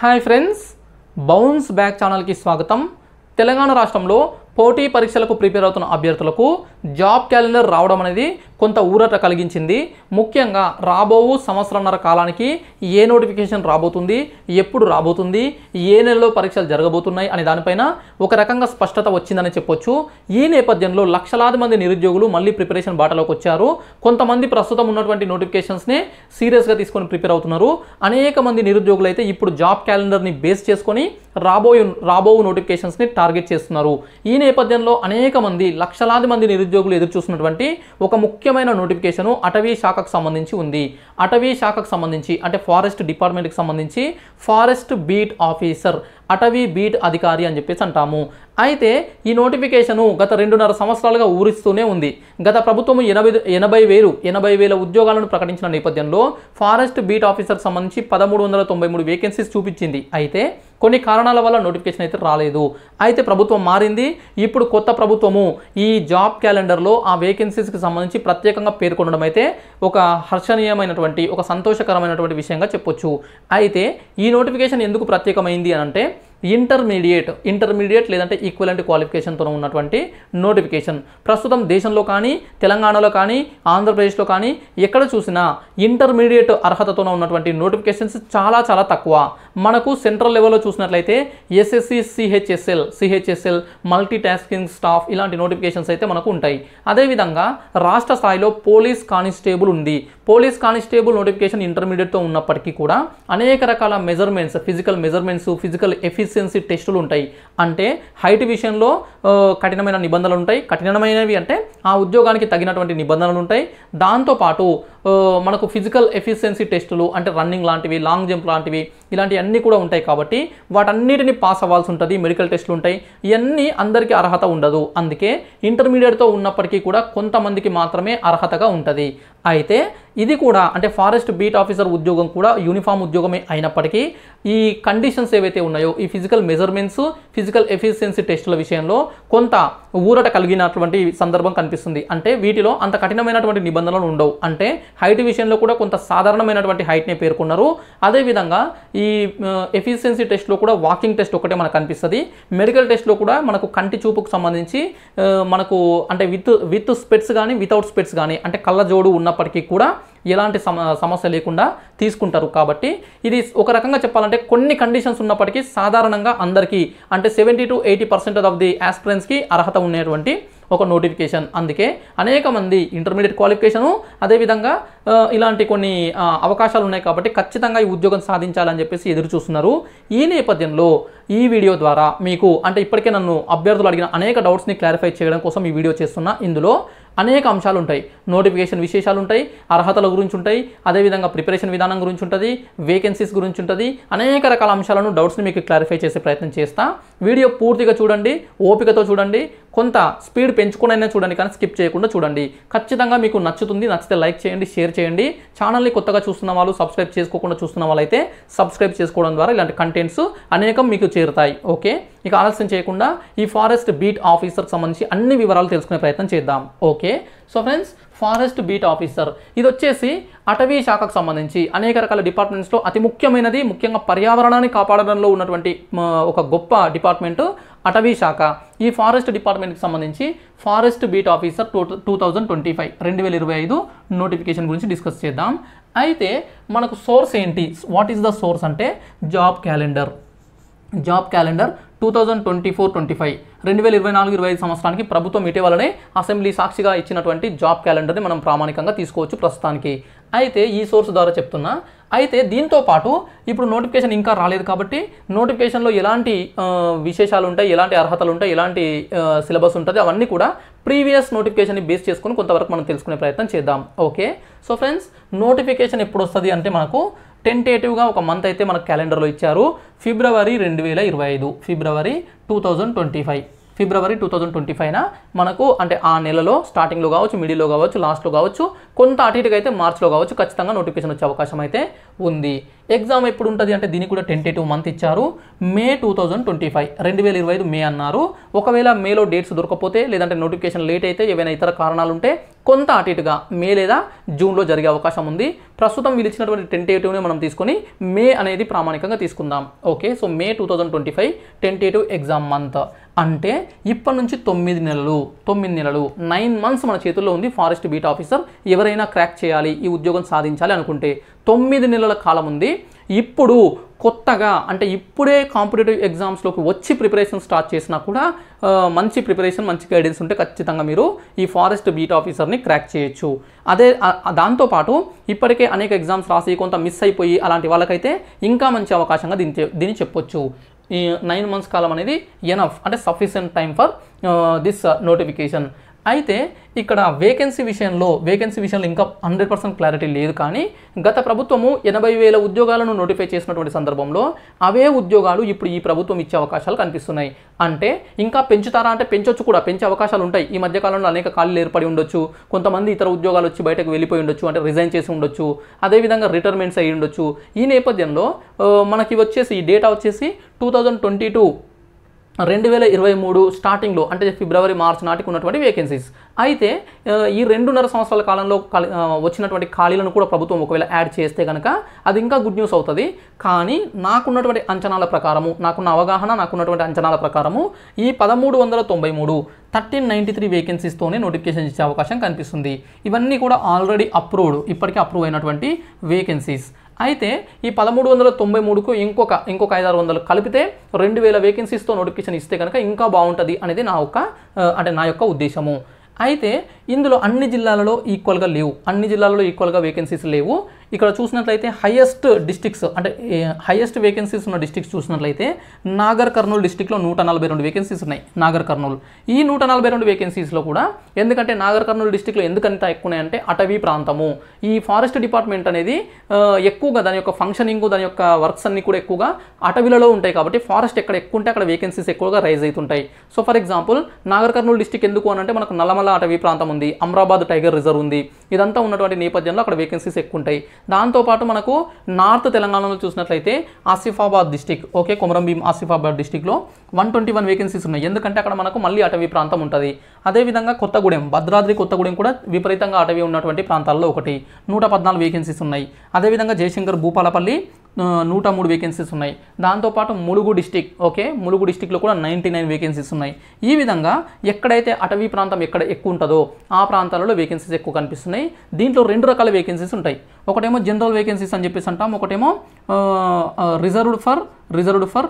hi friends bounce back ఛానల్కి స్వాగతం తెలంగాణ రాష్ట్రంలో పోటీ పరీక్షలకు ప్రిపేర్ అవుతున్న అభ్యర్థులకు జాబ్ క్యాలెండర్ రావడం అనేది కొంత ఊరట కలిగించింది ముఖ్యంగా రాబో సంవత్సరంన్నర కాలానికి ఏ నోటిఫికేషన్ రాబోతుంది ఎప్పుడు రాబోతుంది ఏ నెలలో పరీక్షలు జరగబోతున్నాయి అనే దానిపైన ఒక రకంగా స్పష్టత వచ్చిందని చెప్పొచ్చు ఈ నేపథ్యంలో లక్షలాది మంది నిరుద్యోగులు మళ్ళీ ప్రిపరేషన్ బాటలోకి వచ్చారు కొంతమంది ప్రస్తుతం ఉన్నటువంటి నోటిఫికేషన్స్నే సీరియస్గా తీసుకొని ప్రిపేర్ అవుతున్నారు అనేక మంది నిరుద్యోగులు అయితే ఇప్పుడు జాబ్ క్యాలెండర్ని బేస్ చేసుకొని రాబోయే రాబో నోటిఫికేషన్స్ని టార్గెట్ చేస్తున్నారు ఈ నేపథ్యంలో అనేక మంది లక్షలాది మంది నిరుద్యోగులు ఎదురు చూస్తున్నటువంటి ఒక ముఖ్యమైన నోటిఫికేషన్ అటవీ శాఖకు సంబంధించి ఉంది అటవీ శాఖకు సంబంధించి అంటే ఫారెస్ట్ డిపార్ట్మెంట్కి సంబంధించి ఫారెస్ట్ బీట్ ఆఫీసర్ అటవీ బీట్ అధికారి అని చెప్పేసి అంటాము అయితే ఈ నోటిఫికేషను గత రెండున్నర సంవత్సరాలుగా ఊరిస్తూనే ఉంది గత ప్రభుత్వం ఎనభై ఎనభై వేలు ఎనభై వేల ఉద్యోగాలను ప్రకటించిన నేపథ్యంలో ఫారెస్ట్ బీట్ ఆఫీసర్ సంబంధించి పదమూడు వందల తొంభై మూడు వేకెన్సీస్ చూపించింది అయితే కొన్ని కారణాల వల్ల నోటిఫికేషన్ అయితే రాలేదు అయితే ప్రభుత్వం మారింది ఇప్పుడు కొత్త ప్రభుత్వము ఈ జాబ్ క్యాలెండర్లో ఆ వేకెన్సీస్కి సంబంధించి ప్రత్యేకంగా పేర్కొనడం అయితే ఒక హర్షణీయమైనటువంటి ఒక సంతోషకరమైనటువంటి విషయంగా చెప్పొచ్చు అయితే ఈ నోటిఫికేషన్ ఎందుకు ప్రత్యేకమైంది అని అంటే ఇంటర్మీడియట్ ఇంటర్మీడియట్ లేదంటే ఈక్వలెంట్ క్వాలిఫికేషన్తో ఉన్నటువంటి నోటిఫికేషన్ ప్రస్తుతం దేశంలో కానీ తెలంగాణలో కానీ ఆంధ్రప్రదేశ్లో కానీ ఎక్కడ చూసినా ఇంటర్మీడియట్ అర్హతతో ఉన్నటువంటి నోటిఫికేషన్స్ చాలా చాలా తక్కువ మనకు సెంట్రల్ లెవెల్లో చూసినట్లయితే SSC CHSL CHSL multi tasking staff ఇలాంటి నోటిఫికేషన్స్ అయితే మనకు ఉంటాయి అదేవిధంగా రాష్ట్ర స్థాయిలో పోలీస్ కానిస్టేబుల్ ఉంది పోలీస్ కానిస్టేబుల్ నోటిఫికేషన్ ఇంటర్మీడియట్తో ఉన్నప్పటికీ కూడా అనేక రకాల measurements physical measurements physical efficiency టెస్టులు ఉంటాయి అంటే హైట్ విషయంలో ఆ, కఠినమైన నిబంధనలు ఉంటాయి కఠినమైనవి అంటే ఆ ఉద్యోగానికి తగినటువంటి నిబంధనలు ఉంటాయి దాంతోపాటు ఆ, మనకు ఫిజికల్ ఎఫిషియన్సీ టెస్టులు అంటే రన్నింగ్ లాంటివి లాంగ్ జంప్ లాంటివి ఇలాంటివన్నీ కూడా ఉంటాయి కాబట్టి వాటన్నిటిని పాస్ అవ్వాల్సి ఉంటుంది మెడికల్ టెస్టులు ఉంటాయి ఇవన్నీ అందరికీ అర్హత ఉండదు అందుకే ఇంటర్మీడియట్తో ఉన్నప్పటికీ కూడా కొంతమందికి మాత్రమే అర్హతగా ఉంటుంది అయితే ఇది కూడా అంటే ఫారెస్ట్ బీట్ ఆఫీసర్ ఉద్యోగం కూడా యూనిఫామ్ ఉద్యోగమే అయినప్పటికీ ఈ కండిషన్స్ ఏవైతే ఉన్నాయో ఈ ఫిజికల్ మెజర్మెంట్స్ ఫిజికల్ ఎఫిషియన్సీ టెస్టుల విషయంలో కొంత ఊరట కలిగినటువంటి సందర్భం కనిపిస్తుంది అంటే వీటిలో అంత కఠినమైనటువంటి నిబంధనలు ఉండవు అంటే హైట్ విషయంలో కూడా కొంత సాధారణమైనటువంటి హైట్నే పేర్కొన్నారు అదేవిధంగా ఈ ఎఫిషియన్సీ టెస్ట్లో కూడా వాకింగ్ టెస్ట్ ఒకటే మనకు కనిపిస్తుంది మెడికల్ టెస్ట్లో కూడా మనకు కంటి చూపుకు సంబంధించి ఆ, మనకు అంటే విత్ విత్ స్పెట్స్ కానీ వితౌట్ స్పెట్స్ కానీ అంటే కళ్ళజోడు ఉన్నప్పటికీ కూడా ఎలాంటి సమ సమస్య లేకుండా తీసుకుంటారు కాబట్టి ఇది ఒక రకంగా చెప్పాలంటే కొన్ని కండిషన్స్ ఉన్నప్పటికీ సాధారణంగా అందరికీ అంటే seventy to eighty percent of the ఆస్పిరెంట్స్కి అర్హత ఉండేటువంటి ఒక నోటిఫికేషన్ అందుకే అనేక మంది ఇంటర్మీడియట్ క్వాలిఫికేషను అదేవిధంగా ఆ, ఇలాంటి కొన్ని ఆ, అవకాశాలు ఉన్నాయి కాబట్టి ఖచ్చితంగా ఈ ఉద్యోగం సాధించాలని చెప్పేసి ఎదురు చూస్తున్నారు ఈ నేపథ్యంలో ఈ వీడియో ద్వారా మీకు అంటే ఇప్పటికే నన్ను అభ్యర్థులు అడిగిన అనేక డౌట్స్ని క్లారిఫై చేయడం కోసం ఈ వీడియో చేస్తున్నా ఇందులో అనేక అంశాలు ఉంటాయి నోటిఫికేషన్ విశేషాలు ఉంటాయి అర్హతల గురించి ఉంటాయి అదేవిధంగా ప్రిపరేషన్ విధానం గురించి ఉంటుంది వేకెన్సీస్ గురించి ఉంటుంది అనేక రకాల అంశాలను డౌట్స్ని మీకు క్లారిఫై చేసే ప్రయత్నం చేస్తా వీడియో పూర్తిగా చూడండి ఓపికతో చూడండి కొంత స్పీడ్ పెంచుకునైనా చూడండి కానీ స్కిప్ చేయకుండా చూడండి ఖచ్చితంగా మీకు నచ్చుతుంది నచ్చితే లైక్ చేయండి షేర్ చేయండి ఛానల్ని కొత్తగా చూస్తున్న వాళ్ళు సబ్స్క్రైబ్ చేసుకోకుండా చూస్తున్న వాళ్ళైతే సబ్స్క్రైబ్ చేసుకోవడం ద్వారా ఇలాంటి కంటెంట్స్ అనేకం మీకు చేరుతాయి ఓకే ఇక ఆలస్యం చేయకుండా ఈ ఫారెస్ట్ బీట్ ఆఫీసర్కి సంబంధించి అన్ని వివరాలు తెలుసుకునే ప్రయత్నం చేద్దాం okay so friends forest beat officer ఇది వచ్చేసి అటవీ శాఖకు సంబంధించి అనేక రకాల డిపార్ట్మెంట్స్లో అతి ముఖ్యమైనది ముఖ్యంగా పర్యావరణాన్ని కాపాడడంలో ఉన్నటువంటి మ, ఒక గొప్ప డిపార్ట్మెంట్ అటవీ శాఖ ఈ ఫారెస్ట్ డిపార్ట్మెంట్కి సంబంధించి forest beat officer two two thousand twenty five రెండు వేల ఇరవై ఐదు నోటిఫికేషన్ గురించి డిస్కస్ చేద్దాం అయితే మనకు సోర్స్ ఏంటి వాట్ ఈస్ ద సోర్స్ అంటే job calendar job calendar two thousand twenty four twenty five రెండు వేల ఇరవై నాలుగు ఇరవై ఐదు సంవత్సరానికి ప్రభుత్వం ఇటీవలనే అసెంబ్లీ సాక్షిగా ఇచ్చినటువంటి జాబ్ క్యాలెండర్ని మనం ప్రామాణికంగా తీసుకోవచ్చు ప్రస్తుతానికి అయితే ఈ సోర్స్ ద్వారా చెప్తున్నా అయితే దీంతో పాటు ఇప్పుడు నోటిఫికేషన్ ఇంకా రాలేదు కాబట్టి నోటిఫికేషన్లో ఎలాంటి ఆ, విశేషాలు ఉంటాయి ఎలాంటి అర్హతలు ఉంటాయి ఎలాంటి సిలబస్ ఉంటుంది అవన్నీ కూడా ప్రీవియస్ నోటిఫికేషన్ని బేస్ చేసుకుని కొంతవరకు మనం తెలుసుకునే ప్రయత్నం చేద్దాం ఓకే సో ఫ్రెండ్స్ నోటిఫికేషన్ ఎప్పుడు వస్తుంది అంటే మనకు టెంటేటివ్గా ఒక మంత్ అయితే మనకు క్యాలెండర్లో ఇచ్చారు ఫిబ్రవరి రెండు వేల ఇరవై ఐదు February two thousand twenty five February two thousand twenty ఫైవ్న మనకు అంటే ఆ నెలలో స్టార్టింగ్లో కావచ్చు మిడిల్లో కావచ్చు లాస్ట్లో కావచ్చు కొంత అటు ఇటుగా అయితే మార్చ్లో కావచ్చు ఖచ్చితంగా నోటిఫికేషన్ వచ్చే అవకాశం అయితే ఉంది ఎగ్జామ్ ఎప్పుడు ఉంటుంది అంటే దీనికి కూడా టెంటేటివ్ మంత్ ఇచ్చారు May two thousand twenty five రెండు వేల ఇరవై ఐదు మే అన్నారు ఒకవేళ మేలో డేట్స్ దొరకపోతే లేదంటే నోటిఫికేషన్ లేట్ అయితే ఏవైనా ఇతర కారణాలు ఉంటే కొంత అటు ఇటుగా మే లేదా జూన్లో జరిగే అవకాశం ఉంది ప్రస్తుతం వీళ్ళు ఇచ్చినటువంటి టెంటేటివ్ని మనం తీసుకొని మే అనేది ప్రామాణికంగా తీసుకుందాం okay so May two thousand twenty five tentative exam month అంటే ఇప్పటి నుంచి తొమ్మిది నెలలు తొమ్మిది నెలలు నైన్ మంత్స్ మన చేతుల్లో ఉంది ఫారెస్ట్ బీట్ ఆఫీసర్ ఎవరైనా క్రాక్ చేయాలి ఈ ఉద్యోగం సాధించాలి అనుకుంటే తొమ్మిది నెలల కాలం ఉంది ఇప్పుడు కొత్తగా అంటే ఇప్పుడే కాంపిటేటివ్ ఎగ్జామ్స్లోకి వచ్చి ప్రిపరేషన్ స్టార్ట్ చేసినా కూడా ఆ, మంచి ప్రిపరేషన్ మంచి గైడెన్స్ ఉంటే ఖచ్చితంగా మీరు ఈ ఫారెస్ట్ బీట్ ఆఫీసర్ని క్రాక్ చేయొచ్చు అదే ఆ- ఆ దాంతోపాటు ఇప్పటికే అనేక ఎగ్జామ్స్ రాసి కొంత మిస్ అయిపోయి అలాంటి వాళ్ళకైతే ఇంకా మంచి అవకాశంగా దీన్ని చె- దీన్ని చెప్పొచ్చు ఈ నైన్ మంత్స్ కాలం అనేది ఎనఫ్ అంటే sufficient time for this notification అయితే ఇక్కడ వేకెన్సీ విషయంలో వేకెన్సీ విషయంలో ఇంకా హండ్రెడ్ పర్సెంట్ క్లారిటీ లేదు కానీ గత ప్రభుత్వము ఎనభై వేల ఉద్యోగాలను నోటిఫై చేసినటువంటి సందర్భంలో అవే ఉద్యోగాలు ఇప్పుడు ఈ ప్రభుత్వం ఇచ్చే అవకాశాలు కనిపిస్తున్నాయి అంటే ఇంకా పెంచుతారా అంటే పెంచొచ్చు కూడా పెంచే అవకాశాలు ఉంటాయి ఈ మధ్య కాలంలో అనేక ఖాళీలు ఏర్పడి ఉండొచ్చు కొంతమంది ఇతర ఉద్యోగాలు వచ్చి బయటకు వెళ్ళిపోయి ఉండొచ్చు అంటే రిజైన్ చేసి ఉండొచ్చు అదేవిధంగా రిటైర్మెంట్స్ అయ్యి ఉండొచ్చు ఈ నేపథ్యంలో ఆ, మనకి వచ్చేసి ఈ డేటా వచ్చేసి టూ థౌజండ్ ట్వంటీ టూ రెండు వేల ఇరవై మూడు స్టార్టింగ్లో అంటే ఫిబ్రవరి మార్చ్ నాటికి ఉన్నటువంటి వేకెన్సీస్ అయితే ఆ, ఈ రెండున్నర సంవత్సరాల కాలంలో ఖాళీ- ఆ, వచ్చినటువంటి ఖాళీలను కూడా ప్రభుత్వం ఒకవేళ యాడ్ చేస్తే కనుక అది ఇంకా గుడ్ న్యూస్ అవుతుంది కానీ నాకున్నటువంటి అంచనాల ప్రకారము నాకున్న అవగాహన నాకున్నటువంటి అంచనాల ప్రకారము ఈ పదమూడు వందల తొంభై మూడు థర్టీన్ నైంటీ త్రీ వేకెన్సీస్తోనే నోటిఫికేషన్ ఇచ్చే అవకాశం కనిపిస్తుంది ఇవన్నీ కూడా ఆల్రెడీ అప్రూవ్డ్ ఇప్పటికే అప్రూవ్ అయినటువంటి వేకెన్సీస్ అయితే ఈ పదమూడు వందల తొంభై మూడుకు ఇంకొక ఇంకొక ఐదారు వందలు కలిపితే రెండు వేల వేకెన్సీస్తో నోటిఫికేషన్ ఇస్తే కనుక ఇంకా బాగుంటుంది అనేది నా యొక్క ఆ, అంటే నా యొక్క ఉద్దేశము అయితే ఇందులో అన్ని జిల్లాలలో ఈక్వల్గా లేవు అన్ని జిల్లాలలో ఈక్వల్గా వేకెన్సీస్ లేవు ఇక్కడ చూసినట్లయితే హైయెస్ట్ డిస్ట్రిక్ట్స్ అంటే హైయెస్ట్ వేకెన్సీస్ ఉన్న డిస్ట్రిక్ట్స్ చూసినట్లయితే నాగర్ కర్నూలు డిస్ట్రిక్ట్లో నూట నలభై రెండు వేకెన్సీస్ ఉన్నాయి నాగర్ కర్నూలు ఈ నూట నలభై రెండు వేకెన్సీస్లో కూడా ఎందుకంటే నాగర్ కర్నూలు డిస్ట్రిక్ట్లో ఎందుకంత ఎక్కువ ఉన్నాయంటే అటవీ ప్రాంతము ఈ ఫారెస్ట్ డిపార్ట్మెంట్ అనేది ఆ, ఎక్కువగా దాని యొక్క ఫంక్షనింగ్ దాని యొక్క వర్క్స్ అన్ని కూడా ఎక్కువగా అటవీలలో ఉంటాయి కాబట్టి ఫారెస్ట్ ఎక్కడ ఎక్కువ ఉంటే అక్కడ వేకెన్సీస్ ఎక్కువగా రైజ్ అవుతుంటాయి so for example Nagarkurnool district ఎందుకు అని అంటే మనకు నల్లమల అటవీ ప్రాంతం ఉంది అమ్రాబాద్ టైగర్ రిజర్వ్ ఉంది ఇదంతా ఉన్నటువంటి నేపథ్యంలో అక్కడ వేకెన్సీస్ ఎక్కువ ఉంటాయి దాంతోపాటు మనకు నార్త్ తెలంగాణలో చూసినట్లయితే ఆసిఫాబాద్ డిస్టిక్ ఓకే కొమరంభీం ఆసిఫాబాద్ డిస్టిక్లో వన్ ట్వంటీ వన్ వేకెన్సీస్ ఉన్నాయి ఎందుకంటే అక్కడ మనకు మళ్ళీ అటవీ ప్రాంతం ఉంటుంది అదేవిధంగా కొత్తగూడెం భద్రాద్రి కొత్తగూడెం కూడా విపరీతంగా అటవీ ఉన్నటువంటి ప్రాంతాల్లో ఒకటి నూట పద్నాలుగు వేకెన్సీస్ ఉన్నాయి అదేవిధంగా జయశంకర్ భూపాలపల్లి ఆ, నూట మూడు వేకెన్సీస్ ఉన్నాయి దాంతోపాటు ములుగు డిస్టిక్ ఓకే ములుగు డిస్టిక్లో కూడా నైంటీ నైన్ వేకెన్సీస్ ఉన్నాయి ఈ విధంగా ఎక్కడైతే అటవీ ప్రాంతం ఎక్కడ ఎక్కువ ఉంటుందో ఆ ప్రాంతాలలో వేకెన్సీస్ ఎక్కువ కనిపిస్తున్నాయి దీంట్లో రెండు రకాల వేకెన్సీస్ ఉంటాయి ఒకటేమో జనరల్ వేకెన్సీస్ అని చెప్పేసి అంటాం ఒకటేమో reserved for reserved for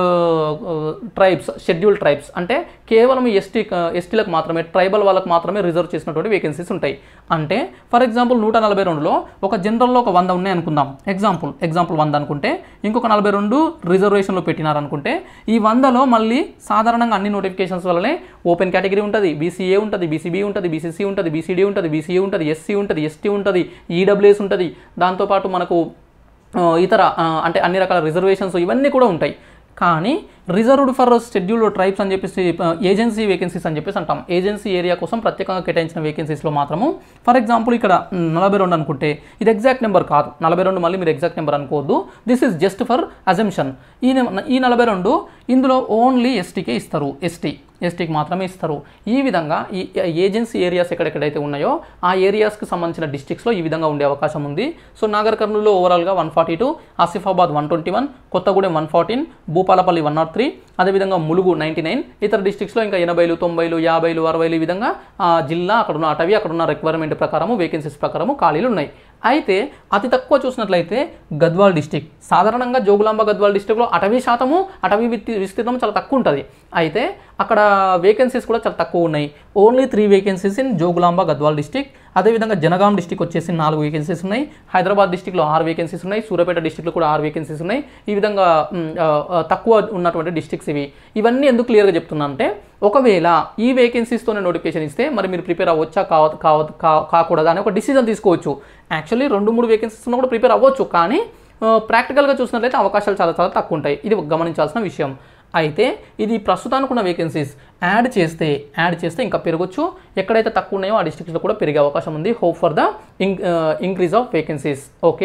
tribes scheduled tribes అంటే కేవలం ఎస్టీ ఎస్టీలకు మాత్రమే ట్రైబల్ వాళ్ళకు మాత్రమే రిజర్వ్ చేసినటువంటి వేకెన్సీస్ ఉంటాయి అంటే ఫర్ ఎగ్జాంపుల్ నూట నలభై రెండులో ఒక జనరల్లో ఒక వంద ఉన్నాయి అనుకుందాం ఎగ్జాంపుల్ ఎగ్జాంపుల్ వంద అనుకుంటే ఇంకొక నలభై రెండు రిజర్వేషన్లో పెట్టినారనుకుంటే ఈ వందలో మళ్ళీ సాధారణంగా అన్ని నోటిఫికేషన్స్ వల్లనే ఓపెన్ కేటగిరీ ఉంటుంది బీసీఏ ఉంటుంది బీసీబీ ఉంటుంది బీసీసీ ఉంటుంది బీసీడీ ఉంటుంది బీసీఏ ఉంటుంది ఎస్సీ ఉంటుంది ఎస్టీ ఉంటుంది ఈడబ్ల్యూఎస్ ఉంటుంది దాంతోపాటు మనకు ఆ, ఇతర ఆ, అంటే అన్ని రకాల రిజర్వేషన్స్ ఇవన్నీ కూడా ఉంటాయి కానీ రిజర్వ్డ్ ఫర్ షెడ్యూల్డ్ ట్రైబ్స్ అని చెప్పేసి ఏజెన్సీ వేకెన్సీస్ అని చెప్పేసి అంటాం ఏజెన్సీ ఏరియా కోసం ప్రత్యేకంగా కేటాయించిన వేకెన్సీస్లో మాత్రము ఫర్ ఎగ్జాంపుల్ ఇక్కడ మ్, నలభై రెండు అనుకుంటే ఇది ఎగ్జాక్ట్ నెంబర్ కాదు నలభై రెండు మళ్ళీ మీరు ఎగ్జాక్ట్ నెంబర్ అనుకోవద్దు this is just for assumption ఈ నె- ఈ నలభై రెండు ఇందులో ఓన్లీ ఎస్టీకే ఇస్తారు ఎస్టీ ఎస్టీకి మాత్రమే ఇస్తారు ఈ విధంగా ఈ ఏజెన్సీ ఏరియాస్ ఎక్కడెక్కడైతే ఉన్నాయో ఆ ఏరియాస్కి సంబంధించిన డిస్ట్రిక్ట్స్లో ఈ విధంగా ఉండే అవకాశం ఉంది సో నాగర్ కర్నూలులో ఓవరాల్గా one forty two Asifabad one twenty one Kothagudem one fourteen Bhupalpally one nought three అదేవిధంగా ములుగు నైంటీ నైన్ ఇతర డిస్ట్రిక్ట్స్లో ఇంకా ఎనభైలు తొంభైలు యాభైలు అరవైలు ఈ విధంగా ఆ జిల్లా అక్కడ ఉన్న అటవీ అక్కడ ఉన్న రిక్వైర్మెంట్ ప్రకారము వేకెన్సీస్ ప్రకారము ఖాళీలు ఉన్నాయి అయితే అతి తక్కువ చూసినట్లయితే గద్వాల్ డిస్టిక్ సాధారణంగా జోగులాంబ గద్వాల్ డిస్టిక్లో అటవీ శాతము అటవీ విత్తి- విస్తీర్ణం చాలా తక్కువ ఉంటుంది అయితే అక్కడ వేకెన్సీస్ కూడా చాలా తక్కువ ఉన్నాయి only three vacancies in Jogulamba Gadwal district అదేవిధంగా జనగాం డిస్టిక్ వచ్చేసి నాలుగు వేకెన్సీస్ ఉన్నాయి హైదరాబాద్ డిస్టిక్లో ఆరు వేకెన్సీస్ ఉన్నాయి సూర్యాపేట డిస్టిక్లో కూడా ఆరు వేకెన్సీస్ ఉన్నాయి ఈ విధంగా మ్, ఆ, ఆ, తక్కువ ఉన్నటువంటి డిస్టిక్స్ ఇవి ఇవన్నీ ఎందుకు క్లియర్గా చెప్తున్నా అంటే ఒకవేళ ఈ వేకెన్సీస్తోనే నోటిఫికేషన్ ఇస్తే మరి మీరు ప్రిపేర్ అవ్వచ్చా కావ కావ కా- కాకూడదా అని ఒక డిసిజన్ తీసుకోవచ్చు యాక్చువల్లీ రెండు మూడు వేకెన్సీస్ ఉన్నా కూడా ప్రిపేర్ అవ్వచ్చు కానీ ప్రాక్టికల్గా చూసినట్లయితే అవకాశాలు చాలా చాలా తక్కువ ఉంటాయి ఇది గమనించాల్సిన విషయం అయితే ఇది ప్రస్తుతానికి ఉన్న వేకెన్సీస్ యాడ్ చేస్తే యాడ్ చేస్తే ఇంకా పెరగొచ్చు ఎక్కడైతే తక్కువ ఉన్నాయో ఆ డిస్ట్రిక్ట్స్లో కూడా పెరిగే అవకాశం ఉంది hope for the increase of vacancies okay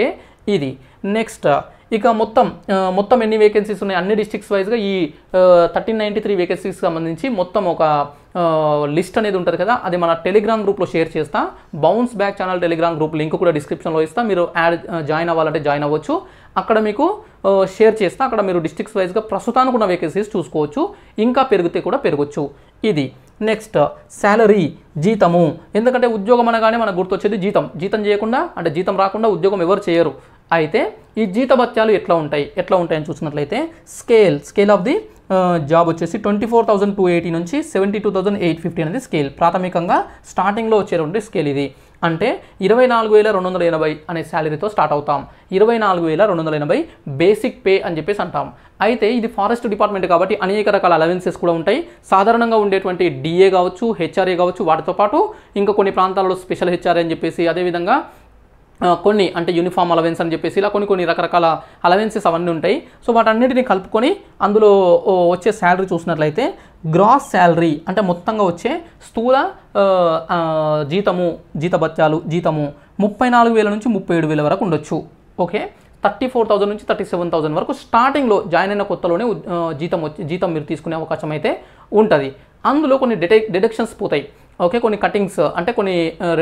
ఇది నెక్స్ట్ ఇక మొత్తం ఆ, మొత్తం ఎన్ని వేకెన్సీస్ ఉన్నాయి అన్ని డిస్ట్రిక్ట్స్ వైజ్గా ఈ థర్టీన్ నైంటీ త్రీ వేకెన్సీస్కి సంబంధించి మొత్తం ఒక లిస్ట్ అనేది ఉంటుంది కదా అది మన టెలిగ్రామ్ గ్రూప్లో షేర్ చేస్తా bounce back channel Telegram group link కూడా డిస్క్రిప్షన్లో ఇస్తా మీరు యాడ్ జాయిన్ అవ్వాలంటే జాయిన్ అవ్వచ్చు అక్కడ మీకు ఆ, షేర్ చేస్తా అక్కడ మీరు డిస్ట్రిక్ట్స్ వైజ్గా ప్రస్తుతానికి ఉన్న వేకెన్సీస్ చూసుకోవచ్చు ఇంకా పెరిగితే కూడా పెరగచ్చు ఇది నెక్స్ట్ శాలరీ జీతము ఎందుకంటే ఉద్యోగం అనగానే మనకు గుర్తొచ్చేది జీతం జీతం చేయకుండా అంటే జీతం రాకుండా ఉద్యోగం ఎవరు చేయరు అయితే ఈ జీతభత్యాలు ఎట్లా ఉంటాయి ఎట్లా ఉంటాయని చూసినట్లయితే scale scale of the job వచ్చేసి twenty four thousand two eighty నుంచి seventy two thousand eight fifty అనేది స్కేల్ ప్రాథమికంగా స్టార్టింగ్లో వచ్చేటువంటి స్కేల్ ఇది అంటే ఇరవై నాలుగు వేల రెండు వందల ఎనభై అనే శాలరీతో స్టార్ట్ అవుతాం ఇరవై నాలుగు వేల రెండు వందల ఎనభై బేసిక్ పే అని చెప్పేసి అంటాం అయితే ఇది ఫారెస్ట్ డిపార్ట్మెంట్ కాబట్టి అనేక రకాల అలవెన్సెస్ కూడా ఉంటాయి సాధారణంగా ఉండేటువంటి డిఏ కావచ్చు హెచ్ఆర్ఏ కావచ్చు వాటితో పాటు ఇంకా కొన్ని ప్రాంతాలలో స్పెషల్ హెచ్ఆర్ఏ అని చెప్పేసి అదేవిధంగా ఆ, కొన్ని అంటే యూనిఫామ్ అలవెన్స్ అని చెప్పేసి ఇలా కొన్ని కొన్ని రకరకాల అలవెన్సెస్ అవన్నీ ఉంటాయి సో వాటన్నిటిని కలుపుకొని అందులో ఓ, వచ్చే శాలరీ చూసినట్లయితే గ్రాస్ శాలరీ అంటే మొత్తంగా వచ్చే స్థూల ఆ, ఆ, జీతము జీతభత్యాలు జీతము ముప్పై నాలుగు వేల నుంచి ముప్పై ఏడు వేల వరకు ఉండొచ్చు ఓకే థర్టీ ఫోర్ థౌసండ్ నుంచి థర్టీ సెవెన్ థౌసండ్ వరకు స్టార్టింగ్లో జాయిన్ అయిన కొత్తలోనే ఉద్- ఆ, జీతం వచ్చి జీతం మీరు తీసుకునే అవకాశం అయితే ఉంటుంది అందులో కొన్ని డిటెక్ డిడక్షన్స్ పోతాయి ఓకే కొన్ని కటింగ్స్ అంటే కొన్ని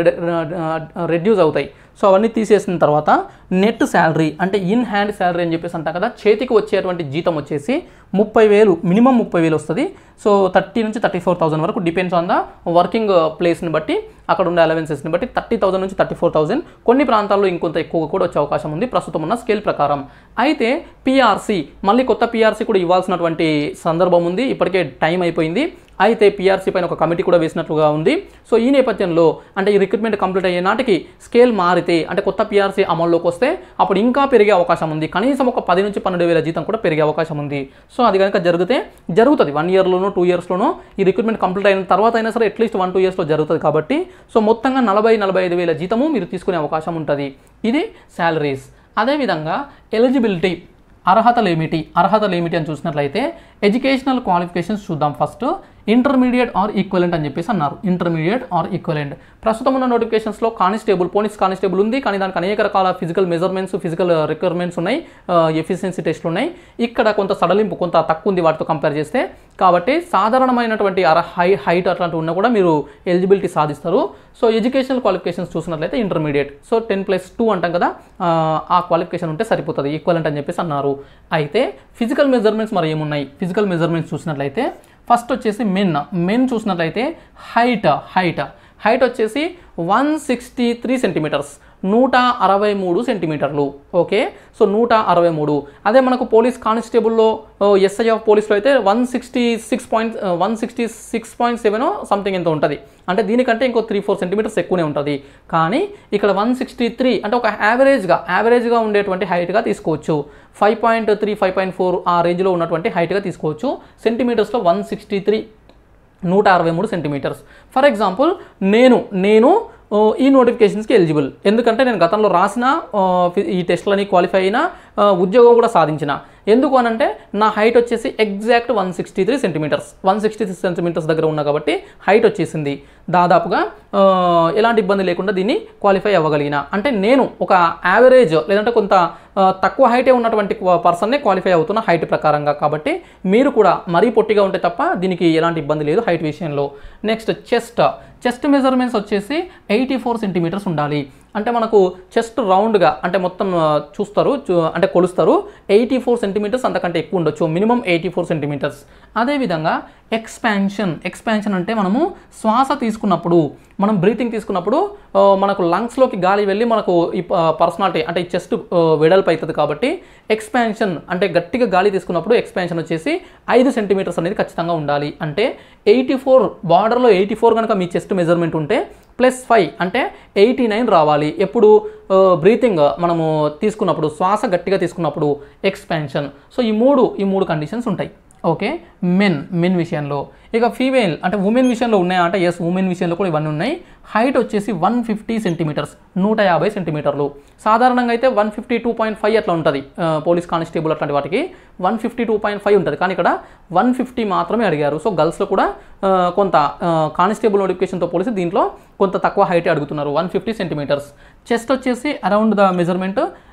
రెడ్యూస్ అవుతాయి సో అవన్నీ తీసేసిన తర్వాత నెట్ శాలరీ అంటే ఇన్ హ్యాండ్ శాలరీ అని చెప్పేసి అంటాం కదా చేతికి వచ్చేటువంటి జీతం వచ్చేసి ముప్పై వేలు మినిమం ముప్పై వేలు వస్తుంది సో థర్టీ నుంచి థర్టీ ఫోర్ థౌసండ్ వరకు డిపెండ్స్ ఆన్ ద వర్కింగ్ ప్లేస్ని బట్టి అక్కడ ఉండే అలవెన్సెస్ని బట్టి థర్టీ థౌసండ్ నుంచి థర్టీ ఫోర్ థౌసండ్ కొన్ని ప్రాంతాల్లో ఇంకొంత ఎక్కువగా కూడా వచ్చే అవకాశం ఉంది ప్రస్తుతం ఉన్న స్కేల్ ప్రకారం అయితే పిఆర్సీ మళ్ళీ కొత్త పిఆర్సీ కూడా ఇవ్వాల్సినటువంటి సందర్భం ఉంది ఇప్పటికే టైం అయిపోయింది అయితే పిఆర్సీ పైన ఒక కమిటీ కూడా వేసినట్లుగా ఉంది సో ఈ నేపథ్యంలో అంటే ఈ రిక్రూట్మెంట్ కంప్లీట్ అయ్యే నాటికి స్కేల్ మారితే అంటే కొత్త పిఆర్సీ అమల్లోకి వస్తే అప్పుడు ఇంకా పెరిగే అవకాశం ఉంది కనీసం ఒక పది నుంచి పన్నెండు వేల జీతం కూడా పెరిగే అవకాశం ఉంది సో అది కనుక జరిగితే జరుగుతుంది వన్ ఇయర్లోనో టూ ఇయర్స్లోనో ఈ రిక్రూట్మెంట్ కంప్లీట్ అయిన తర్వాత అయినా సరే అట్లీస్ట్ వన్ టూ ఇయర్స్లో జరుగుతుంది కాబట్టి సో మొత్తంగా నలభై నలభై ఐదు వేల జీతము మీరు తీసుకునే అవకాశం ఉంటుంది ఇది శాలరీస్ అదేవిధంగా ఎలిజిబిలిటీ అర్హతలు ఏమిటి అర్హతలు ఏమిటి అని చూసినట్లయితే ఎడ్యుకేషనల్ క్వాలిఫికేషన్స్ చూద్దాం ఫస్ట్ ఇంటర్మీడియట్ ఆర్ ఈక్వలెంట్ అని చెప్పేసి అన్నారు ఇంటర్మీడియట్ ఆర్ ఈక్వలెంట్ ప్రస్తుతం ఉన్న నోటిఫికేషన్స్లో కానిస్టేబుల్ పోలీస్ కానిస్టేబుల్ ఉంది కానీ దానికి అనేక రకాల ఫిజికల్ మెజర్మెంట్స్ ఫిజికల్ రిక్వైర్మెంట్స్ ఉన్నాయి ఎఫిషియన్సీ టెస్ట్లు ఉన్నాయి ఇక్కడ కొంత సడలింపు కొంత తక్కువ ఉంది వాటితో కంపేర్ చేస్తే కాబట్టి సాధారణమైనటువంటి అర హై హైట్ అట్లాంటివి ఉన్నా కూడా మీరు ఎలిజిబిలిటీ సాధిస్తారు సో ఎడ్యుకేషనల్ క్వాలిఫికేషన్స్ చూసినట్లయితే intermediate so ten plus two అంటాం కదా ఆ, ఆ క్వాలిఫికేషన్ ఉంటే సరిపోతుంది ఈక్వలెంట్ అని చెప్పేసి అన్నారు అయితే ఫిజికల్ మెజర్మెంట్స్ మరి ఏమున్నాయి ఫిజికల్ మెజర్మెంట్స్ చూసినట్లయితే ఫస్ట్ వచ్చేసి మెన్ మెన్ చూసినట్లయితే హైట్ హైట్ హైట్ వచ్చేసి వన్ సిక్స్టీ త్రీ సెంటీమీటర్స్ నూట అరవై మూడు సెంటీమీటర్లు ఓకే సో నూట అరవై మూడు అదే మనకు పోలీస్ కానిస్టేబుల్లో ఎస్ఐ ఆఫ్ పోలీస్లో అయితే one sixty six point one sixty six point seven something ఎంత ఉంటుంది అంటే దీనికంటే ఇంకో త్రీ ఫోర్ సెంటీమీటర్స్ ఎక్కువనే ఉంటుంది కానీ ఇక్కడ వన్ సిక్స్టీ త్రీ అంటే ఒక యావరేజ్గా యావరేజ్గా ఉండేటువంటి హైట్గా తీసుకోవచ్చు five point three five point four ఆ రేంజ్లో ఉన్నటువంటి హైట్గా తీసుకోవచ్చు సెంటీమీటర్స్లో వన్ సిక్స్టీ త్రీ నూట అరవై మూడు సెంటీమీటర్స్ ఫర్ ఎగ్జాంపుల్ నేను నేను ఓ, ఈ నోటిఫికేషన్స్కి ఎలిజిబుల్ ఎందుకంటే నేను గతంలో రాసిన ఆ, ఫి- ఈ టెస్ట్లని క్వాలిఫై అయిన ఆ, ఉద్యోగం కూడా సాధించిన ఎందుకు అనంటే నా హైట్ వచ్చేసి exact one sixty three centimetres one sixty three centimetres దగ్గర ఉన్నా కాబట్టి హైట్ వచ్చేసింది దాదాపుగా ఆ, ఎలాంటి ఇబ్బంది లేకుండా దీన్ని క్వాలిఫై అవ్వగలిగిన అంటే నేను ఒక యావరేజ్ లేదంటే కొంత ఆ, తక్కువ హైటే ఉన్నటువంటి పర్సన్నే క్వాలిఫై అవుతున్న హైట్ ప్రకారంగా కాబట్టి మీరు కూడా మరీ పొట్టిగా ఉంటే తప్ప దీనికి ఎలాంటి ఇబ్బంది లేదు హైట్ విషయంలో నెక్స్ట్ చెస్ట్ చెస్ట్ మెజర్మెంట్స్ వచ్చేసి ఎయిటీ ఫోర్ సెంటీమీటర్స్ ఉండాలి అంటే మనకు చెస్ట్ రౌండ్గా అంటే మొత్తం ఆ, చూస్తారు చూ- అంటే కొలుస్తారు ఎయిటీ ఫోర్ సెంటీమీటర్స్ అంతకంటే ఎక్కువ ఉండొచ్చు మినిమం ఎయిటీ ఫోర్ సెంటీమీటర్స్ అదేవిధంగా ఎక్స్పాన్షన్ ఎక్స్పాన్షన్ అంటే మనము శ్వాస తీసుకున్నప్పుడు మనం బ్రీతింగ్ తీసుకున్నప్పుడు ఆ, మనకు లంగ్స్లోకి గాలి వెళ్ళి మనకు ఈ పర్సనాలిటీ అంటే ఈ చెస్ట్ వెడల్పు అవుతుంది కాబట్టి ఎక్స్పాన్షన్ అంటే గట్టిగా గాలి తీసుకున్నప్పుడు ఎక్స్పాన్షన్ వచ్చేసి ఐదు సెంటీమీటర్స్ అనేది ఖచ్చితంగా ఉండాలి అంటే ఎయిటీ ఫోర్ బార్డర్లో ఎయిటీ ఫోర్ కనుక మీ చెస్ట్ మెజర్మెంట్ ఉంటే ప్లస్ ఫైవ్ అంటే ఎయిటీ నైన్ రావాలి ఎప్పుడు బ్రీతింగ్ మనము తీసుకున్నప్పుడు శ్వాస గట్టిగా తీసుకున్నప్పుడు ఎక్స్పాన్షన్ సో ఈ మూడు ఈ మూడు కండిషన్స్ ఉంటాయి ఓకే మెన్ మెన్ విషయంలో ఇక ఫీమేల్ అంటే ఉమెన్ విషయంలో ఉన్నాయా అంటే ఎస్ ఉమెన్ విషయంలో కూడా ఇవన్నీ ఉన్నాయి హైట్ వచ్చేసి వన్ ఫిఫ్టీ సెంటీమీటర్స్ నూట యాభై సెంటీమీటర్లు సాధారణంగా అయితే one fifty two point five అట్లా ఉంటుంది ఆ, పోలీస్ కానిస్టేబుల్ అట్లాంటి వాటికి one fifty two point five ఉంటుంది కానీ ఇక్కడ వన్ ఫిఫ్టీ మాత్రమే అడిగారు సో గర్ల్స్లో కూడా ఆ, కొంత ఆ, కానిస్టేబుల్ నోటిఫికేషన్తో పోలిసి దీంట్లో కొంత తక్కువ హైట్ అడుగుతున్నారు వన్ ఫిఫ్టీ సెంటీమీటర్స్ చెస్ట్ వచ్చేసి around the measurement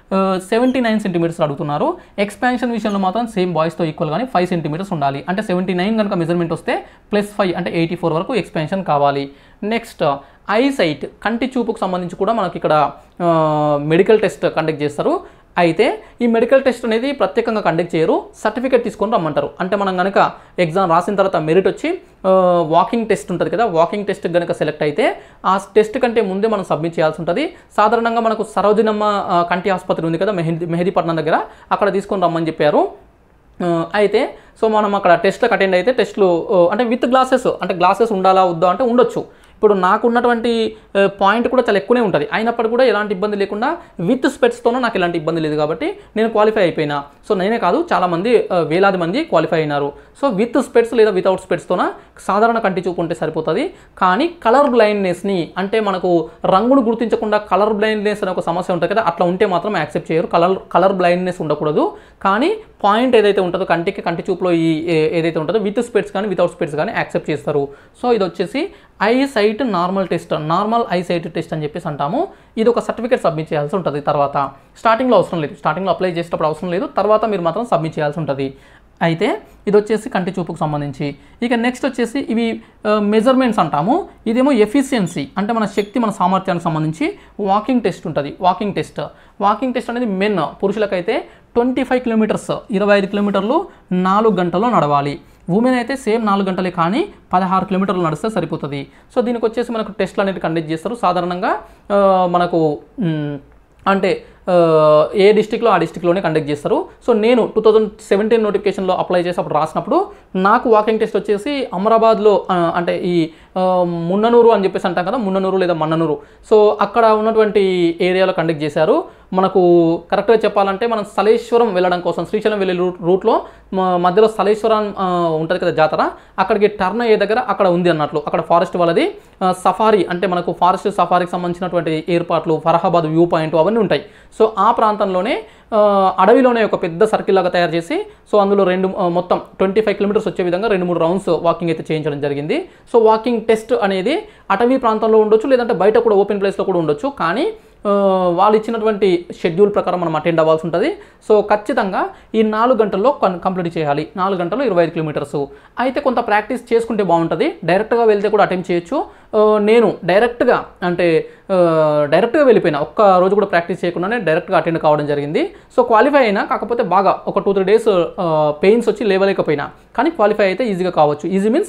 seventy nine centimetres అడుగుతున్నారు ఎక్స్పాన్షన్ విషయంలో మాత్రం సేమ్ బాయ్స్తో ఈక్వల్ కానీ ఫైవ్ సెంటీమీటర్స్ ఉండాలి అంటే సెవెంటీ నైన్ కనుక మెజర్మెంట్ వస్తే ప్లస్ ఫైవ్ అంటే ఎయిటీ ఫోర్ వరకు ఎక్స్పాన్షన్ కావాలి నెక్స్ట్ ఐ సైట్ కంటి చూపుకు సంబంధించి కూడా మనకి ఇక్కడ మెడికల్ టెస్ట్ కండక్ట్ చేస్తారు అయితే ఈ మెడికల్ టెస్ట్ అనేది ప్రత్యేకంగా కండక్ట్ చేయరు సర్టిఫికేట్ తీసుకొని రమ్మంటారు అంటే మనం కనుక ఎగ్జామ్ రాసిన తర్వాత మెరిట్ వచ్చి వాకింగ్ టెస్ట్ ఉంటుంది కదా వాకింగ్ టెస్ట్ కనుక సెలెక్ట్ అయితే ఆ టెస్ట్ కంటే ముందే మనం సబ్మిట్ చేయాల్సి ఉంటుంది సాధారణంగా మనకు సరోజినమ్మ ఆ, కంటి ఆసుపత్రి ఉంది కదా మెహదీ మెహదీపట్నం దగ్గర అక్కడ తీసుకొని రమ్మని చెప్పారు ఆ, అయితే సో మనం అక్కడ టెస్ట్లకు అటెండ్ అయితే టెస్ట్లు ఆ, అంటే విత్ గ్లాసెస్ అంటే గ్లాసెస్ ఉండాలా వద్దా అంటే ఉండొచ్చు ఇప్పుడు నాకు ఉన్నటువంటి పాయింట్ కూడా చాలా ఎక్కువనే ఉంటుంది అయినప్పటికీ కూడా ఎలాంటి ఇబ్బంది లేకుండా విత్ స్పెట్స్తోనూ నాకు ఎలాంటి ఇబ్బంది లేదు కాబట్టి నేను క్వాలిఫై అయిపోయినా సో నేనే కాదు చాలామంది ఆ, వేలాది మంది క్వాలిఫై అయినారు సో విత్ స్పెట్స్ లేదా వితౌట్ స్పెట్స్తోన సాధారణ కంటి చూపు ఉంటే సరిపోతుంది కానీ కలర్ బ్లైండ్నెస్ని అంటే మనకు రంగును గుర్తించకుండా కలర్ బ్లైండ్నెస్ అనే ఒక సమస్య ఉంటుంది కదా అట్లా ఉంటే మాత్రం యాక్సెప్ట్ చేయరు కలర్ కలర్ బ్లైండ్నెస్ ఉండకూడదు కానీ పాయింట్ ఏదైతే ఉంటుందో కంటికి కంటి చూపులో ఈ ఏ- ఏదైతే ఉంటుందో విత్ స్పెట్స్ కానీ వితౌట్ స్పెట్స్ కానీ యాక్సెప్ట్ చేస్తారు సో ఇది వచ్చేసి eye sight normal test normal eye sight test అని చెప్పేసి అంటాము ఇది ఒక సర్టిఫికేట్ సబ్మిట్ చేయాల్సి ఉంటుంది తర్వాత స్టార్టింగ్లో అవసరం లేదు స్టార్టింగ్లో అప్లై చేసేటప్పుడు అవసరం లేదు తర్వాత మీరు మాత్రం సబ్మిట్ చేయాల్సి ఉంటుంది అయితే ఇది వచ్చేసి కంటి చూపుకు సంబంధించి ఇక నెక్స్ట్ వచ్చేసి ఇవి మెజర్మెంట్స్ అంటాము ఇదేమో ఎఫిషియన్సీ అంటే మన శక్తి మన సామర్థ్యానికి సంబంధించి వాకింగ్ టెస్ట్ ఉంటుంది వాకింగ్ టెస్ట్ వాకింగ్ టెస్ట్ అనేది మెన్ పురుషులకైతే ట్వంటీ ఫైవ్ కిలోమీటర్స్ ఇరవై ఐదు కిలోమీటర్లు నాలుగు గంటల్లో నడవాలి ఉమెన్ అయితే సేమ్ నాలుగు గంటలే కానీ పదహారు కిలోమీటర్లు నడిస్తే సరిపోతుంది సో దీనికి వచ్చేసి మనకు టెస్ట్లు అనేది కండక్ట్ చేస్తారు సాధారణంగా ఆ, మనకు మ్, అంటే ఆ, ఏ డిస్టిక్లో ఆ డిస్టిక్లోనే కండక్ట్ చేస్తారు సో నేను టూ థౌజండ్ సెవెంటీన్ నోటిఫికేషన్లో అప్లై చేసి అప్పుడు రాసినప్పుడు నాకు వాకింగ్ టెస్ట్ వచ్చేసి అమరాబాద్లో ఆ, అంటే ఈ ఆ, మున్ననూరు అని చెప్పేసి అంటాం కదా మున్ననూరు లేదా మన్ననూరు సో అక్కడ ఉన్నటువంటి ఏరియాలో కండక్ట్ చేశారు మనకు కరెక్ట్గా చెప్పాలంటే మనం సలేశ్వరం వెళ్ళడం కోసం శ్రీశైలం వెళ్ళే రూట్ రూట్లో మ- మధ్యలో సలేశ్వరం ఆ, ఉంటుంది కదా జాతర అక్కడికి టర్న్ అయ్యే దగ్గర అక్కడ ఉంది అన్నట్లు అక్కడ ఫారెస్ట్ వాళ్ళది ఆ, సఫారీ అంటే మనకు ఫారెస్ట్ సఫారీకి సంబంధించినటువంటి ఏర్పాట్లు ఫరహాబాద్ వ్యూ పాయింట్ అవన్నీ ఉంటాయి సో ఆ ప్రాంతంలోనే ఆ, అడవిలోనే ఒక పెద్ద సర్కిల్ లాగా తయారు చేసి సో అందులో రెండు ఆ, మొత్తం ట్వంటీ ఫైవ్ కిలోమీటర్స్ వచ్చే విధంగా రెండు మూడు రౌండ్స్ వాకింగ్ అయితే చేయించడం జరిగింది సో వాకింగ్ టెస్ట్ అనేది అటవీ ప్రాంతంలో ఉండొచ్చు లేదంటే బయట కూడా ఓపెన్ ప్లేస్లో కూడా ఉండొచ్చు కానీ ఆ, వాళ్ళు ఇచ్చినటువంటి షెడ్యూల్ ప్రకారం మనం అటెండ్ అవ్వాల్సి ఉంటుంది సో ఖచ్చితంగా ఈ నాలుగు గంటల్లో కం- కంప్లీట్ చేయాలి నాలుగు గంటలు ఇరవై ఐదు కిలోమీటర్స్ అయితే కొంత ప్రాక్టీస్ చేసుకుంటే బాగుంటుంది డైరెక్ట్గా వెళ్తే కూడా అటెంప్ట్ చేయొచ్చు ఆ, నేను డైరెక్ట్గా అంటే ఆ, డైరెక్ట్గా వెళ్ళిపోయినా ఒక్క రోజు కూడా ప్రాక్టీస్ చేయకుండానే డైరెక్ట్గా అటెండ్ కావడం జరిగింది సో క్వాలిఫై అయినా కాకపోతే బాగా ఒక టూ త్రీ డేస్ పెయిన్స్ వచ్చి లేవలేకపోయినా కానీ క్వాలిఫై అయితే ఈజీగా కావచ్చు easy means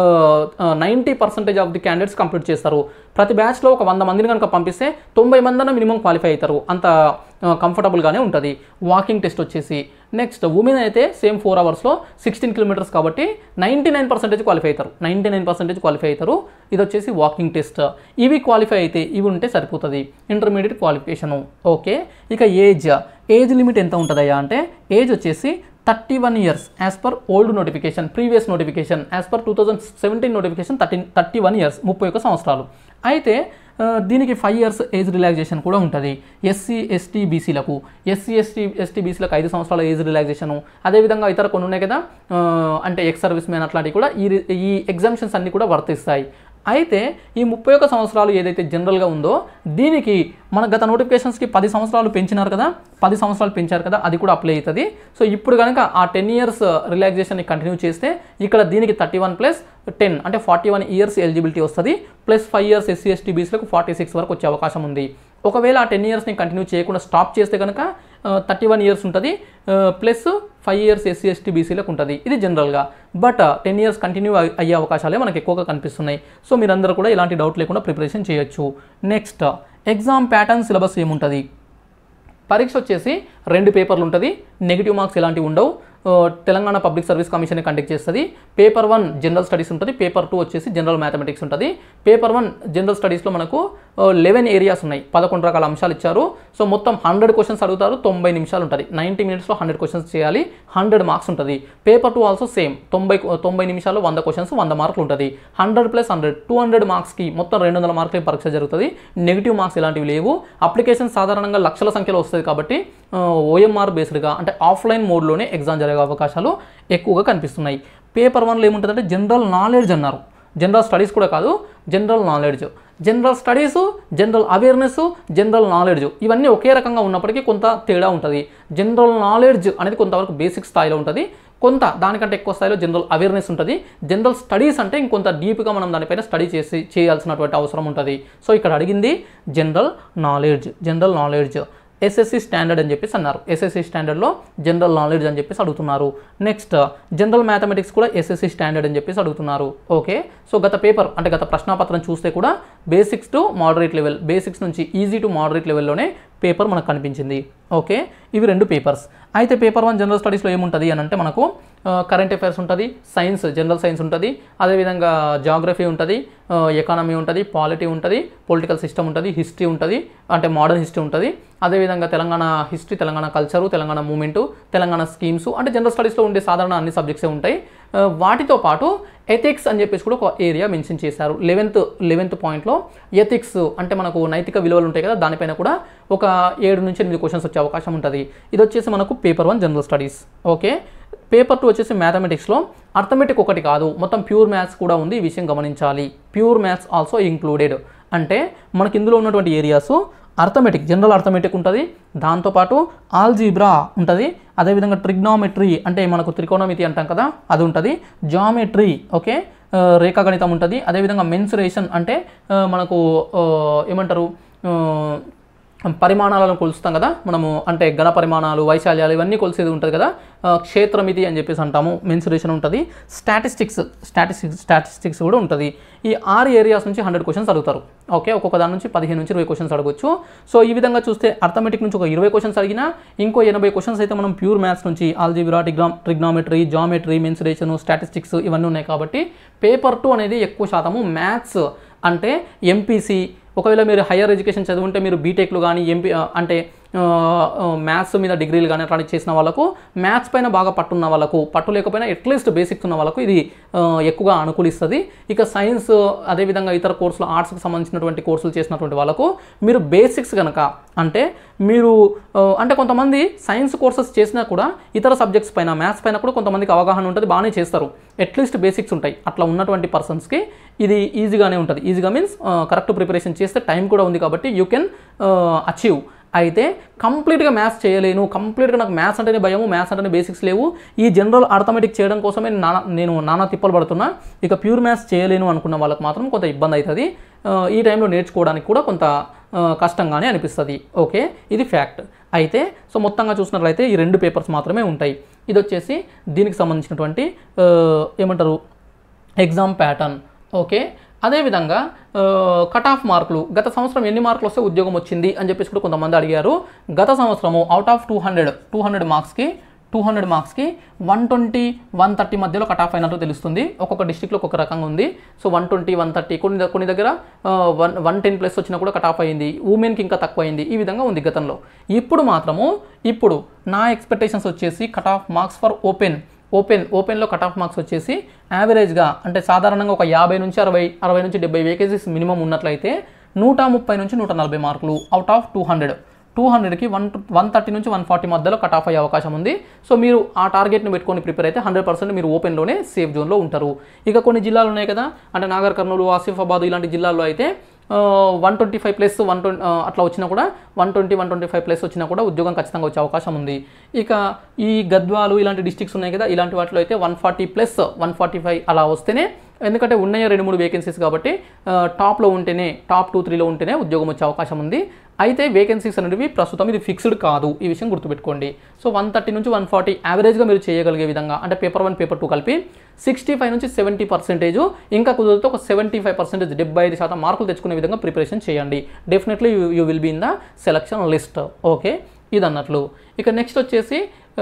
ninety percentage of the candidates complete చేస్తారు ప్రతి బ్యాచ్లో ఒక వంద మందిని కనుక పంపిస్తే తొంభై మంది మినిమం క్వాలిఫై అవుతారు అంత కంఫర్టబుల్గానే ఉంటుంది వాకింగ్ టెస్ట్ వచ్చేసి నెక్స్ట్ ఉమెన్ అయితే సేమ్ ఫోర్ అవర్స్లో సిక్స్టీన్ కిలోమీటర్స్ కాబట్టి నైంటీ నైన్ పర్సెంటేజ్ క్వాలిఫై అవుతారు నైంటీ నైన్ పర్సెంటేజ్ క్వాలిఫై అవుతారు ఇది వచ్చేసి వాకింగ్ టెస్ట్ ఇవి క్వాలిఫై అయితే ఇవి ఉంటే సరిపోతుంది ఇంటర్మీడియట్ క్వాలిఫికేషను ఓకే ఇక ఏజ్ ఏజ్ లిమిట్ ఎంత ఉంటుందయ్యా అంటే ఏజ్ వచ్చేసి thirty one years as per old notification previous notification as per two thousand seventeen notification thirty thirty one years ముప్పై ఒక్క సంవత్సరాలు అయితే ఆ, దీనికి ఫైవ్ ఇయర్స్ ఏజ్ రిలాక్సేషన్ కూడా ఉంటుంది ఎస్సీ ఎస్టీ బీసీలకు ఎస్సీ ఎస్టీ ఎస్టీ బీసీలకు ఐదు సంవత్సరాల ఏజ్ రిలాక్సేషను అదేవిధంగా ఇతర కొన్ని ఉన్నాయి కదా ఆ, అంటే ఎక్స్ సర్వీస్ మ్యాన్ అట్లాంటివి కూడా ఈ రి- ఈ ఎగ్జామ్షన్స్ అన్నీ కూడా వర్తిస్తాయి అయితే ఈ ముప్పై ఒక్క సంవత్సరాలు ఏదైతే జనరల్గా ఉందో దీనికి మన గత నోటిఫికేషన్స్కి పది సంవత్సరాలు పెంచినారు కదా పది సంవత్సరాలు పెంచారు కదా అది కూడా అప్లై అవుతుంది సో ఇప్పుడు కనుక ఆ టెన్ ఇయర్స్ రిలాక్సేషన్ని కంటిన్యూ చేస్తే ఇక్కడ దీనికి థర్టీ వన్ ప్లస్ టెన్ అంటే ఫార్టీ వన్ ఇయర్స్ ఎలిజిబిలిటీ వస్తుంది plus five years SC ST బీసీలకు ఫార్టీ సిక్స్ వరకు వచ్చే అవకాశం ఉంది ఒకవేళ ఆ టెన్ ఇయర్స్ని కంటిన్యూ చేయకుండా స్టాప్ చేస్తే కనుక థర్టీ వన్ ఇయర్స్ ఉంటుంది plus five years SC ST బీసీలకు ఉంటుంది ఇది జనరల్గా బట్ టెన్ ఇయర్స్ కంటిన్యూ అయ్యే అవకాశాలే మనకి ఎక్కువగా కనిపిస్తున్నాయి సో మీరందరూ కూడా ఎలాంటి డౌట్ లేకుండా ప్రిపరేషన్ చేయొచ్చు నెక్స్ట్ ఎగ్జామ్ ప్యాటర్న్ సిలబస్ ఏముంటుంది పరీక్ష వచ్చేసి రెండు పేపర్లు ఉంటుంది నెగిటివ్ మార్క్స్ ఎలాంటివి ఉండవు ఆ, Telangana public service commission conduct చేస్తుంది పేపర్ వన్ జనరల్ స్టడీస్ ఉంటుంది పేపర్ టూ వచ్చేసి జనరల్ మ్యాథమెటిక్స్ ఉంటుంది పేపర్ వన్ జనరల్ స్టడీస్లో మనకు లెవెన్ ఏరియాస్ ఉన్నాయి పదకొండు రకాల అంశాలు ఇచ్చారు సో మొత్తం హండ్రెడ్ క్వశ్చన్స్ అడుగుతారు తొంభై నిమిషాలు ఉంటుంది నైంటీ మినిట్స్లో హండ్రెడ్ క్వశ్చన్స్ చేయాలి హండ్రెడ్ మార్క్స్ ఉంటుంది పేపర్ టూ ఆల్సో సేమ్ తొంభై తొంభై నిమిషాలు వంద క్వశ్చన్స్ వంద మార్కులు ఉంటుంది hundred plus hundred two hundred మార్క్స్కి మొత్తం రెండు వందల మార్కుల పరీక్ష జరుగుతుంది నెగిటివ్ మార్క్స్ ఇలాంటివి లేవు అప్లికేషన్ సాధారణంగా లక్షల సంఖ్యలో వస్తుంది కాబట్టి ఓఎంఆర్ బేస్డ్గా అంటే ఆఫ్లైన్ మోడ్లోనే ఎగ్జామ్ జరిగే అవకాశాలు ఎక్కువగా కనిపిస్తున్నాయి పేపర్ వన్లో ఏముంటుందంటే జనరల్ నాలెడ్జ్ అన్నారు జనరల్ స్టడీస్ కూడా కాదు general knowledge general studies general awareness general knowledge ఇవన్నీ ఒకే రకంగా ఉన్నప్పటికీ కొంత తేడా ఉంటుంది జనరల్ నాలెడ్జ్ అనేది కొంతవరకు బేసిక్ స్థాయిలో ఉంటుంది కొంత దానికంటే ఎక్కువ స్థాయిలో జనరల్ అవేర్నెస్ ఉంటుంది జనరల్ స్టడీస్ అంటే ఇంకొంత డీప్గా మనం దానిపైన స్టడీ చేసి చేయాల్సినటువంటి అవసరం ఉంటుంది సో ఇక్కడ అడిగింది general knowledge general knowledge SSC standard అని చెప్పేసి అన్నారు ఎస్ఎస్సి స్టాండర్డ్లో జనరల్ నాలెడ్జ్ అని చెప్పేసి అడుగుతున్నారు నెక్స్ట్ జనరల్ మ్యాథమెటిక్స్ కూడా ఎస్ఎస్సి స్టాండర్డ్ అని చెప్పేసి అడుగుతున్నారు ఓకే సో గత పేపర్ అంటే గత ప్రశ్నాపత్రం చూస్తే కూడా basics to moderate level basics నుంచి ఈజీ టు మోడరేట్ లెవెల్లోనే పేపర్ మనకు కనిపించింది ఓకే ఇవి రెండు పేపర్స్ అయితే పేపర్ వన్ జనరల్ స్టడీస్లో ఏముంటుంది అని అంటే మనకు కరెంట్ అఫైర్స్ ఉంటుంది సైన్స్ జనరల్ సైన్స్ ఉంటుంది అదేవిధంగా జాగ్రఫీ ఉంటుంది ఎకానమీ ఉంటుంది పాలిటీ ఉంటుంది పొలిటికల్ సిస్టమ్ ఉంటుంది హిస్టరీ ఉంటుంది అంటే మోడర్న్ హిస్టరీ ఉంటుంది అదేవిధంగా Telangana history Telangana culture Telangana movement Telangana schemes అంటే జనరల్ స్టడీస్లో ఉండే సాధారణ అన్ని సబ్జెక్ట్సే ఉంటాయి ఆ, వాటితో పాటు ఎథిక్స్ అని చెప్పేసి కూడా ఒక ఏరియా మెన్షన్ చేశారు లెవెన్త్ లెవెన్త్ పాయింట్లో ఎథిక్స్ అంటే మనకు నైతిక విలువలు ఉంటాయి కదా దానిపైన కూడా ఒక ఏడు నుంచి ఎనిమిది క్వశ్చన్స్ వచ్చే అవకాశం ఉంటుంది ఇది వచ్చేసి మనకు paper one general studies okay paper two వచ్చేసి మ్యాథమెటిక్స్లో అర్థమెటిక్ ఒకటి కాదు మొత్తం ప్యూర్ మ్యాథ్స్ కూడా ఉంది ఈ విషయం గమనించాలి ప్యూర్ మ్యాథ్స్ ఆల్సో ఇంక్లూడెడ్ అంటే మనకి ఇందులో ఉన్నటువంటి ఏరియాస్ అర్థమెటిక్ జనరల్ అర్థమెటిక్ ఉంటుంది దాంతోపాటు ఆల్జీబ్రా ఉంటుంది అదేవిధంగా ట్రిగ్నామెట్రీ అంటే మనకు త్రికోణమితి అంటాం కదా అది ఉంటుంది జామెట్రీ ఓకే ఆ, రేఖాగణితం ఉంటుంది అదేవిధంగా మెన్సురేషన్ అంటే ఆ, మనకు ఆ, ఏమంటారు ఆ, పరిమాణాలను కొలుస్తాం కదా మనము అంటే ఘన పరిమాణాలు వైశాల్యాలు ఇవన్నీ కొలిసేది ఉంటుంది కదా ఆ, క్షేత్రమితి అని చెప్పేసి అంటాము మెన్సురేషన్ ఉంటుంది స్టాటిస్టిక్స్ స్టాటిస్టిక్స్ స్టాటిస్టిక్స్ కూడా ఉంటుంది ఈ ఆరు ఏరియాస్ నుంచి హండ్రెడ్ క్వశ్చన్స్ అడుగుతారు ఓకే ఒక్కొక్క దాని నుంచి పదిహేను నుంచి ఇరవై క్వశ్చన్స్ అడగొచ్చు సో ఈ విధంగా చూస్తే అర్థమెటిక్ నుంచి ఒక ఇరవై క్వశ్చన్స్ అడిగినా ఇంకో ఎనభై క్వశ్చన్స్ అయితే మనం ప్యూర్ మ్యాథ్స్ నుంచి ఆల్జీబ్రా టిగ్రామ్ ట్రిగ్నామెట్రీ జామెట్రీ మెన్సురేషన్ స్టాటిస్టిక్స్ ఇవన్నీ ఉన్నాయి కాబట్టి పేపర్ టూ అనేది ఎక్కువ శాతము మ్యాథ్స్ అంటే ఎంపీసీ ఒకవేళ మీరు హయ్యర్ ఎడ్యుకేషన్ చదువుంటే మీరు బీటెక్లు కానీ ఎంపీ అంటే మ్యాథ్స్ మీద డిగ్రీలు కానీ అట్లాంటి చేసిన వాళ్ళకు మ్యాథ్స్ పైన బాగా పట్టున్న వాళ్ళకు పట్టు లేకపోయినా అట్లీస్ట్ బేసిక్స్ ఉన్న వాళ్ళకు ఇది ఆ, ఎక్కువగా అనుకూలిస్తుంది ఇక సైన్స్ అదేవిధంగా ఇతర కోర్సులు ఆర్ట్స్కి సంబంధించినటువంటి కోర్సులు చేసినటువంటి వాళ్ళకు మీరు బేసిక్స్ కనుక అంటే మీరు ఆ, అంటే కొంతమంది సైన్స్ కోర్సెస్ చేసినా కూడా ఇతర సబ్జెక్ట్స్ పైన మ్యాథ్స్ పైన కూడా కొంతమందికి అవగాహన ఉంటుంది బాగానే చేస్తారు అట్లీస్ట్ బేసిక్స్ ఉంటాయి అట్లా ఉన్నటువంటి పర్సన్స్కి ఇది ఈజీగానే ఉంటుంది ఈజీగా మీన్స్ కరెక్ట్ ప్రిపరేషన్ చేస్తే టైం కూడా ఉంది కాబట్టి యూ కెన్ అచీవ్ అయితే కంప్లీట్గా మ్యాథ్స్ చేయలేను కంప్లీట్గా నాకు మ్యాథ్స్ అంటేనే భయము మ్యాథ్స్ అంటేనే బేసిక్స్ లేవు ఈ జనరల్ అర్థమెటిక్ చేయడం కోసమే నానా నేను నానా తిప్పలు పడుతున్నా ఇక ప్యూర్ మ్యాథ్స్ చేయలేను అనుకున్న వాళ్ళకి మాత్రం కొంత ఇబ్బంది అవుతుంది ఆ, ఈ టైంలో నేర్చుకోవడానికి కూడా కొంత ఆ, కష్టంగానే అనిపిస్తుంది ఓకే ఇది ఫ్యాక్ట్ అయితే సో మొత్తంగా చూసినట్లయితే ఈ రెండు పేపర్స్ మాత్రమే ఉంటాయి ఇది వచ్చేసి దీనికి సంబంధించినటువంటి ఆ, ఏమంటారు ఎగ్జామ్ ప్యాటర్న్ ఓకే అదేవిధంగా కట్ ఆఫ్ మార్కులు గత సంవత్సరం ఎన్ని మార్కులు వస్తే ఉద్యోగం వచ్చింది అని చెప్పేసి కూడా కొంతమంది అడిగారు గత సంవత్సరము out of two hundred two hundred మార్క్స్కి టూ హండ్రెడ్ మార్క్స్కి వన్ ట్వంటీ వన్ థర్టీ మధ్యలో కట్ ఆఫ్ అయినట్టు తెలుస్తుంది ఒక్కొక్క డిస్టిక్లో ఒక్కొక్క రకంగా ఉంది so one twenty one thirty కొన్ని ద- కొన్ని దగ్గర వన్ వన్ టెన్ ప్లస్ వచ్చినా కూడా కట్ ఆఫ్ అయింది ఉమెన్కి ఇంకా తక్కువ అయింది ఈ విధంగా ఉంది గతంలో ఇప్పుడు మాత్రము ఇప్పుడు నా ఎక్స్పెక్టేషన్స్ వచ్చేసి cut off marks for open open ఓపెన్లో కట్ ఆఫ్ మార్క్స్ వచ్చేసి యావరేజ్గా అంటే సాధారణంగా ఒక యాభై నుంచి అరవై అరవై నుంచి డెబ్బై వేకెన్సీస్ మినిమం ఉన్నట్లయితే నూట ముప్పై నుంచి నూట నలభై మార్కులు out of two hundred two హండ్రెడ్కి వన్ వన్ థర్టీ నుంచి వన్ ఫార్టీ మధ్యలో కట్ ఆఫ్ అయ్యే అవకాశం ఉంది సో మీరు ఆ టార్గెట్ని పెట్టుకొని ప్రిపేర్ అయితే హండ్రెడ్ పర్సెంట్ మీరు ఓపెన్లోనే సేఫ్ జోన్లో ఉంటారు ఇక కొన్ని జిల్లాలు ఉన్నాయి కదా అంటే నాగర్ కర్నూలు ఆసిఫాబాద్ ఇలాంటి జిల్లాల్లో అయితే one twenty five plus one twenty అట్లా వచ్చినా కూడా one twenty one twenty five plus వచ్చినా కూడా ఉద్యోగం ఖచ్చితంగా వచ్చే అవకాశం ఉంది ఇక ఈ గద్వాలు ఇలాంటి డిస్ట్రిక్ట్స్ ఉన్నాయి కదా ఇలాంటి వాటిలో అయితే one forty plus one forty five అలా వస్తేనే ఎందుకంటే ఉన్నాయి రెండు మూడు వేకెన్సీస్ కాబట్టి ఆ, టాప్లో ఉంటేనే టాప్ టూ త్రీలో ఉంటేనే ఉద్యోగం వచ్చే అవకాశం ఉంది అయితే వేకెన్సీస్ అనేవి ప్రస్తుతం ఇది ఫిక్స్డ్ కాదు ఈ విషయం గుర్తుపెట్టుకోండి సో వన్ థర్టీ నుంచి వన్ ఫార్టీ యావరేజ్గా మీరు చేయగలిగే విధంగా అంటే పేపర్ వన్ పేపర్ టూ కలిపి సిక్స్టీ ఫైవ్ నుంచి సెవెంటీ పర్సెంటేజ్ ఇంకా కుదిరితే ఒక సెవెంటీ ఫైవ్ పర్సెంటేజ్ డెబ్బై ఐదు శాతం మార్కులు తెచ్చుకునే విధంగా ప్రిపరేషన్ చేయండి definitely you you will be in the selection list okay ఇది అన్నట్లు ఇక నెక్స్ట్ వచ్చేసి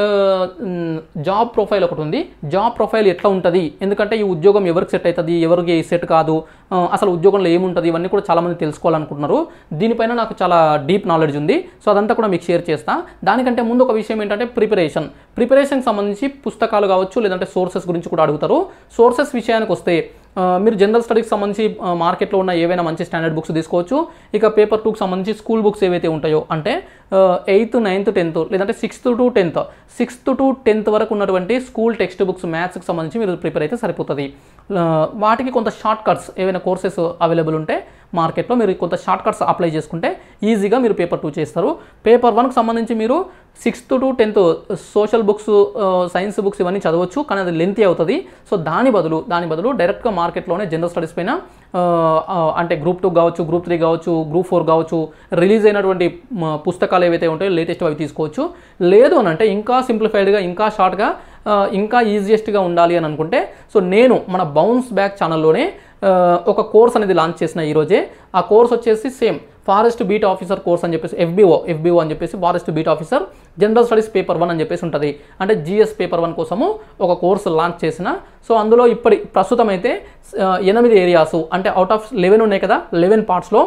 జాబ్ ప్రొఫైల్ ఒకటి ఉంది జాబ్ ప్రొఫైల్ ఎట్లా ఉంటుంది ఎందుకంటే ఈ ఉద్యోగం ఎవరికి సెట్ అవుతుంది ఎవరికి సెట్ కాదు ఆ, అసలు ఉద్యోగంలో ఏముంటుంది ఇవన్నీ కూడా చాలామంది తెలుసుకోవాలనుకుంటున్నారు దీనిపైన నాకు చాలా డీప్ నాలెడ్జ్ ఉంది సో అదంతా కూడా మీకు షేర్ చేస్తా దానికంటే ముందు ఒక విషయం ఏంటంటే ప్రిపరేషన్ ప్రిపరేషన్కి సంబంధించి పుస్తకాలు కావచ్చు లేదంటే సోర్సెస్ గురించి కూడా అడుగుతారు సోర్సెస్ విషయానికి వస్తే ఆ, మీరు జనరల్ స్టడీకి సంబంధించి ఆ, మార్కెట్లో ఉన్న ఏవైనా మంచి స్టాండర్డ్ బుక్స్ తీసుకోవచ్చు ఇక పేపర్ టూకి సంబంధించి స్కూల్ బుక్స్ ఏవైతే ఉంటాయో అంటే ఎయిత్ నైన్త్ టెన్త్ లేదంటే sixth to tenth sixth to tenth వరకు ఉన్నటువంటి స్కూల్ టెక్స్ట్ బుక్స్ మ్యాథ్స్కి సంబంధించి మీరు ప్రిపేర్ అయితే సరిపోతుంది ఆ, వాటికి కొంత షార్ట్ కట్స్ ఏవైనా కోర్సెస్ అవైలబుల్ ఉంటే మార్కెట్లో మీరు కొంత షార్ట్ కట్స్ అప్లై చేసుకుంటే ఈజీగా మీరు పేపర్ టూ చేస్తారు పేపర్ వన్కి సంబంధించి మీరు sixth to tenth social books science books ఇవన్నీ చదవచ్చు కానీ అది లెంతీ అవుతుంది సో దాని బదులు దాని బదులు డైరెక్ట్గా మార్కెట్లోనే జనరల్ స్టడీస్ పైన ఆ, ఆ, అంటే గ్రూప్ టూ కావచ్చు గ్రూప్ త్రీ కావచ్చు గ్రూప్ ఫోర్ కావచ్చు రిలీజ్ అయినటువంటి మ, పుస్తకాలు ఏవైతే ఉంటాయో లేటెస్ట్ అవి తీసుకోవచ్చు లేదు అని అంటే ఇంకా సింప్లిఫైడ్గా ఇంకా షార్ట్గా ఇంకా ఈజియెస్ట్గా ఉండాలి అని అనుకుంటే సో నేను మన బౌన్స్ బ్యాక్ ఛానల్లోనే ఆ, ఒక కోర్స్ అనేది లాంచ్ చేసిన ఈరోజే ఆ కోర్స్ వచ్చేసి same forest beat officer course అని చెప్పేసి ఎఫ్బిఓ ఎఫ్బిఓ అని చెప్పేసి forest beat officer general studies paper one అని చెప్పేసి ఉంటుంది అంటే జిఎస్ పేపర్ వన్ కోసము ఒక కోర్సు లాంచ్ చేసిన సో అందులో ఇప్పటి ప్రస్తుతం అయితే ఆ, ఎనిమిది ఏరియాస్ అంటే అవుట్ ఆఫ్ లెవెన్ ఉన్నాయి కదా లెవెన్ పార్ట్స్లో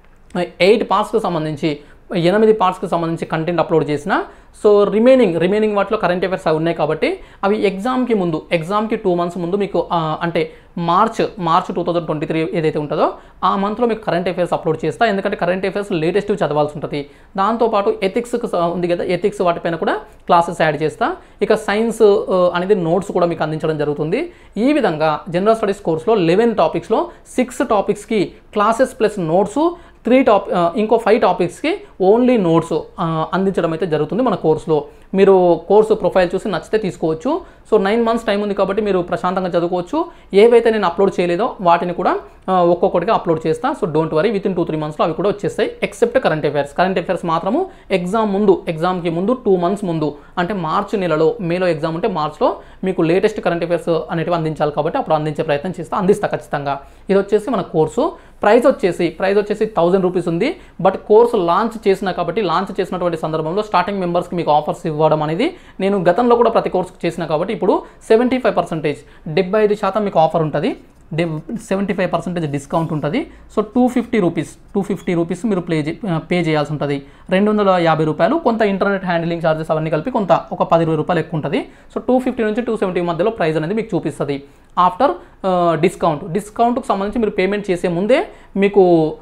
ఎయిట్ పార్ట్స్కి సంబంధించి ఎనిమిది పార్ట్స్కి సంబంధించి కంటెంట్ అప్లోడ్ చేసిన సో రిమైనింగ్ రిమైనింగ్ వాటిలో కరెంట్ అఫైర్స్ అవి ఉన్నాయి కాబట్టి అవి ఎగ్జామ్కి ముందు ఎగ్జామ్కి టూ మంత్స్ ముందు మీకు ఆ, అంటే March March two thousand twenty three ఏదైతే ఉంటుందో ఆ మంత్లో మీకు కరెంట్ అఫైర్స్ అప్లోడ్ చేస్తా ఎందుకంటే కరెంట్ అఫైర్స్ లేటెస్ట్ చదవాల్సి ఉంటుంది దాంతోపాటు ఎథిక్స్కి ఉంది కదా ఎథిక్స్ వాటిపైన కూడా క్లాసెస్ యాడ్ చేస్తా ఇక సైన్స్ అనేది నోట్స్ కూడా మీకు అందించడం జరుగుతుంది ఈ విధంగా జనరల్ స్టడీస్ కోర్సులో లెవెన్ టాపిక్స్లో సిక్స్ టాపిక్స్కి classes plus notes three top ఆ, ఇంకో ఫైవ్ టాపిక్స్కి ఓన్లీ నోట్స్ అందించడం అయితే జరుగుతుంది మన కోర్సులో మీరు కోర్సు ప్రొఫైల్ చూసి నచ్చితే తీసుకోవచ్చు సో నైన్ మంత్స్ టైం ఉంది కాబట్టి మీరు ప్రశాంతంగా చదువుకోవచ్చు ఏవైతే నేను అప్లోడ్ చేయలేదో వాటిని కూడా ఆ, ఒక్కొక్కటిగా అప్లోడ్ చేస్తా so don't worry with in two three మంత్స్లో అవి కూడా వచ్చేస్తాయి except current affairs current affairs మాత్రము ఎగ్జామ్ ముందు ఎగ్జామ్కి ముందు టూ మంత్స్ ముందు అంటే మార్చ్ నెలలో మేలో ఎగ్జామ్ ఉంటే మార్చ్లో మీకు లేటెస్ట్ కరెంట్ అఫైర్స్ అనేటివి అందించాలి కాబట్టి అప్పుడు అందించే ప్రయత్నం చేస్తా అందిస్తా ఖచ్చితంగా ఇది వచ్చేసి మన కోర్సు ప్రైస్ వచ్చేసి ప్రైస్ వచ్చేసి థౌసండ్ రూపీస్ ఉంది బట్ కోర్సు లాంచ్ చేసిన కాబట్టి లాంచ్ చేసినటువంటి సందర్భంలో స్టార్టింగ్ మెంబర్స్కి మీకు ఆఫర్స్ ఇవ్వడం అనేది నేను గతంలో కూడా ప్రతి కోర్సుకు చేసిన కాబట్టి ఇప్పుడు సెవెంటీ ఫైవ్ పర్సెంటేజ్ డెబ్బై ఐదు శాతం మీకు ఆఫర్ ఉంటుంది సెవెంటీ ఫైవ్ పర్సెంటేజ్ డిస్కౌంట్ ఉంటుంది so two fifty rupees two fifty rupees మీరు ప్లే పే చేయాల్సి ఉంటుంది రెండు వందల యాభై రూపాయలు కొంత ఇంటర్నెట్ హ్యాండిలింగ్ ఛార్జెస్ అవన్నీ కలిపి కొంత ఒక పది ఇరవై రూపాయలు ఎక్కువ ఉంటుంది సో టూ ఫిఫ్టీ నుంచి టూ సెవెంటీ మధ్యలో ప్రైస్ అనేది మీకు చూపిస్తుంది ఆఫ్టర్ డిస్కౌంట్ డిస్కౌంట్కి సంబంధించి మీరు పేమెంట్ చేసే ముందే మీకు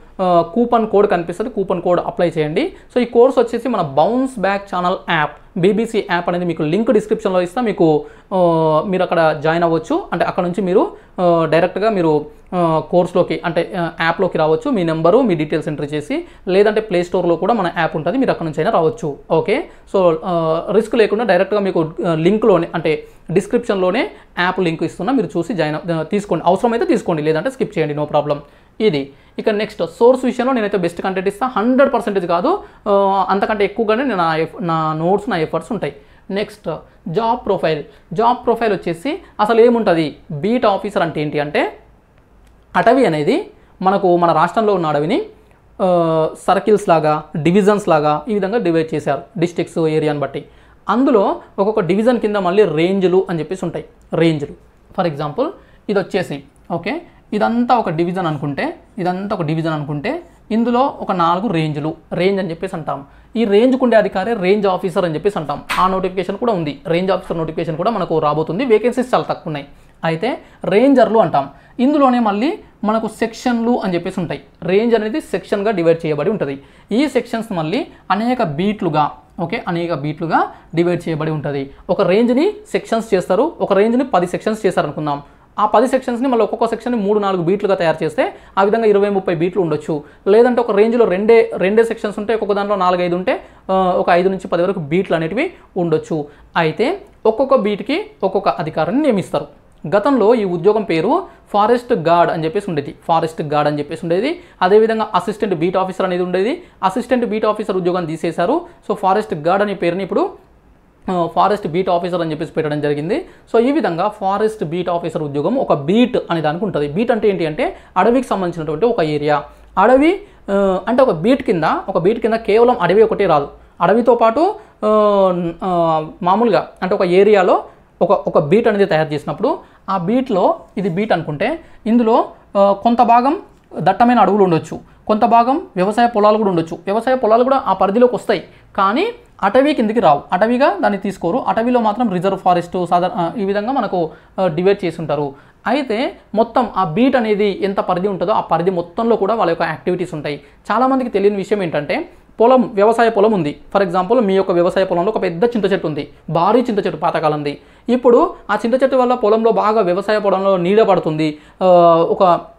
కూపన్ కోడ్ కనిపిస్తుంది కూపన్ కోడ్ అప్లై చేయండి సో ఈ కోర్స్ వచ్చేసి మన bounce back channel app BBC app అనేది మీకు లింక్ డిస్క్రిప్షన్లో ఇస్తా మీకు ఆ, మీరు అక్కడ జాయిన్ అవ్వచ్చు అంటే అక్కడ నుంచి మీరు ఆ, డైరెక్ట్గా మీరు ఆ, కోర్స్లోకి అంటే ఆ, యాప్లోకి రావచ్చు మీ నెంబరు మీ డీటెయిల్స్ ఎంట్రీ చేసి లేదంటే ప్లే స్టోర్లో కూడా మన యాప్ ఉంటుంది మీరు అక్కడ నుంచి అయినా రావచ్చు ఓకే సో రిస్క్ లేకుండా డైరెక్ట్గా మీకు లింక్లోనే అంటే డిస్క్రిప్షన్లోనే యాప్ లింక్ ఇస్తున్నా మీరు చూసి జాయిన్ అవ్- తీసుకోండి అవసరమైతే తీసుకోండి లేదంటే స్కిప్ చేయండి నో ప్రాబ్లం ఇది ఇక నెక్స్ట్ సోర్స్ విషయంలో నేనైతే బెస్ట్ కంటెంట్ ఇస్తాను హండ్రెడ్ పర్సెంటేజ్ కాదు ఆ, అంతకంటే ఎక్కువగానే నేను నా ఎఫ్- నా నోట్స్ నా ఎఫర్ట్స్ ఉంటాయి next job profile job profile వచ్చేసి అసలు ఏముంటుంది బీట్ ఆఫీసర్ అంటే ఏంటి అంటే అటవీ అనేది మనకు మన రాష్ట్రంలో ఉన్న అడవిని సర్కిల్స్ లాగా డివిజన్స్ లాగా ఈ విధంగా డివైడ్ చేశారు డిస్ట్రిక్ట్స్ ఏరియాని బట్టి అందులో ఒక్కొక్క డివిజన్ కింద మళ్ళీ రేంజ్లు అని చెప్పేసి ఉంటాయి రేంజ్లు ఫర్ ఎగ్జాంపుల్ ఇది వచ్చేసి ఓకే ఇదంతా ఒక డివిజన్ అనుకుంటే ఇదంతా ఒక డివిజన్ అనుకుంటే ఇందులో ఒక నాలుగు రేంజ్లు రేంజ్ అని చెప్పేసి అంటాం ఈ రేంజ్కు ఉండే అధికారి రేంజ్ ఆఫీసర్ అని చెప్పేసి అంటాం ఆ నోటిఫికేషన్ కూడా ఉంది రేంజ్ ఆఫీసర్ నోటిఫికేషన్ కూడా మనకు రాబోతుంది వేకెన్సీస్ చాలా తక్కువ ఉన్నాయి అయితే రేంజర్లు అంటాం ఇందులోనే మళ్ళీ మనకు సెక్షన్లు అని చెప్పేసి ఉంటాయి రేంజ్ అనేది సెక్షన్గా డివైడ్ చేయబడి ఉంటుంది ఈ సెక్షన్స్ మళ్ళీ అనేక బీట్లుగా ఓకే అనేక బీట్లుగా డివైడ్ చేయబడి ఉంటుంది ఒక రేంజ్ని సెక్షన్స్ చేస్తారు ఒక రేంజ్ని పది సెక్షన్స్ చేస్తారు అనుకుందాం ఆ పది సెక్షన్స్ని మళ్ళీ ఒక్కొక్క సెక్షన్ని మూడు నాలుగు బీట్లుగా తయారు చేస్తే ఆ విధంగా ఇరవై ముప్పై బీట్లు ఉండొచ్చు లేదంటే ఒక రేంజ్లో రెండే రెండే సెక్షన్స్ ఉంటే ఒక్కొక్క దాంట్లో నాలుగు ఐదు ఉంటే ఆ, ఒక ఐదు నుంచి పది వరకు బీట్లు అనేటివి ఉండొచ్చు అయితే ఒక్కొక్క బీట్కి ఒక్కొక్క అధికారాన్ని నియమిస్తారు గతంలో ఈ ఉద్యోగం పేరు ఫారెస్ట్ గార్డ్ అని చెప్పేసి ఉండేది ఫారెస్ట్ గార్డ్ అని చెప్పేసి ఉండేది అదేవిధంగా అసిస్టెంట్ బీట్ ఆఫీసర్ అనేది ఉండేది అసిస్టెంట్ బీట్ ఆఫీసర్ ఉద్యోగాన్ని తీసేశారు సో ఫారెస్ట్ గార్డ్ అనే పేరుని ఇప్పుడు ఆ, ఫారెస్ట్ బీట్ ఆఫీసర్ అని చెప్పేసి పెట్టడం జరిగింది సో ఈ విధంగా ఫారెస్ట్ బీట్ ఆఫీసర్ ఉద్యోగం ఒక బీట్ అనే దానికి ఉంటుంది బీట్ అంటే ఏంటి అంటే అడవికి సంబంధించినటువంటి ఒక ఏరియా అడవి ఆ, అంటే ఒక బీట్ కింద ఒక బీట్ కింద కేవలం అడవి ఒకటే రాదు అడవితో పాటు ఆ, ఆ, మామూలుగా అంటే ఒక ఏరియాలో ఒక ఒక బీట్ అనేది తయారు చేసినప్పుడు ఆ బీట్లో ఇది బీట్ అనుకుంటే ఇందులో ఆ, కొంత భాగం దట్టమైన అడవులు ఉండొచ్చు కొంత భాగం వ్యవసాయ పొలాలు కూడా ఉండొచ్చు వ్యవసాయ పొలాలు కూడా ఆ పరిధిలోకి వస్తాయి కానీ అటవీ కిందికి రావు అటవీగా దాన్ని తీసుకోరు అటవీలో మాత్రం రిజర్వ్ ఫారెస్ట్ సాధారణ ఆ, ఈ విధంగా మనకు డివైడ్ చేసి ఉంటారు అయితే మొత్తం ఆ బీట్ అనేది ఎంత పరిధి ఉంటుందో ఆ పరిధి మొత్తంలో కూడా వాళ్ళ యొక్క యాక్టివిటీస్ ఉంటాయి చాలామందికి తెలియని విషయం ఏంటంటే పొలం వ్యవసాయ పొలం ఉంది ఫర్ ఎగ్జాంపుల్ మీ యొక్క వ్యవసాయ పొలంలో ఒక పెద్ద చింత చెట్టు ఉంది భారీ చింత చెట్టు పాతకాలంది ఇప్పుడు ఆ చింత చెట్టు వల్ల పొలంలో బాగా వ్యవసాయ పొలంలో నీడ పడుతుంది ఆ, ఒక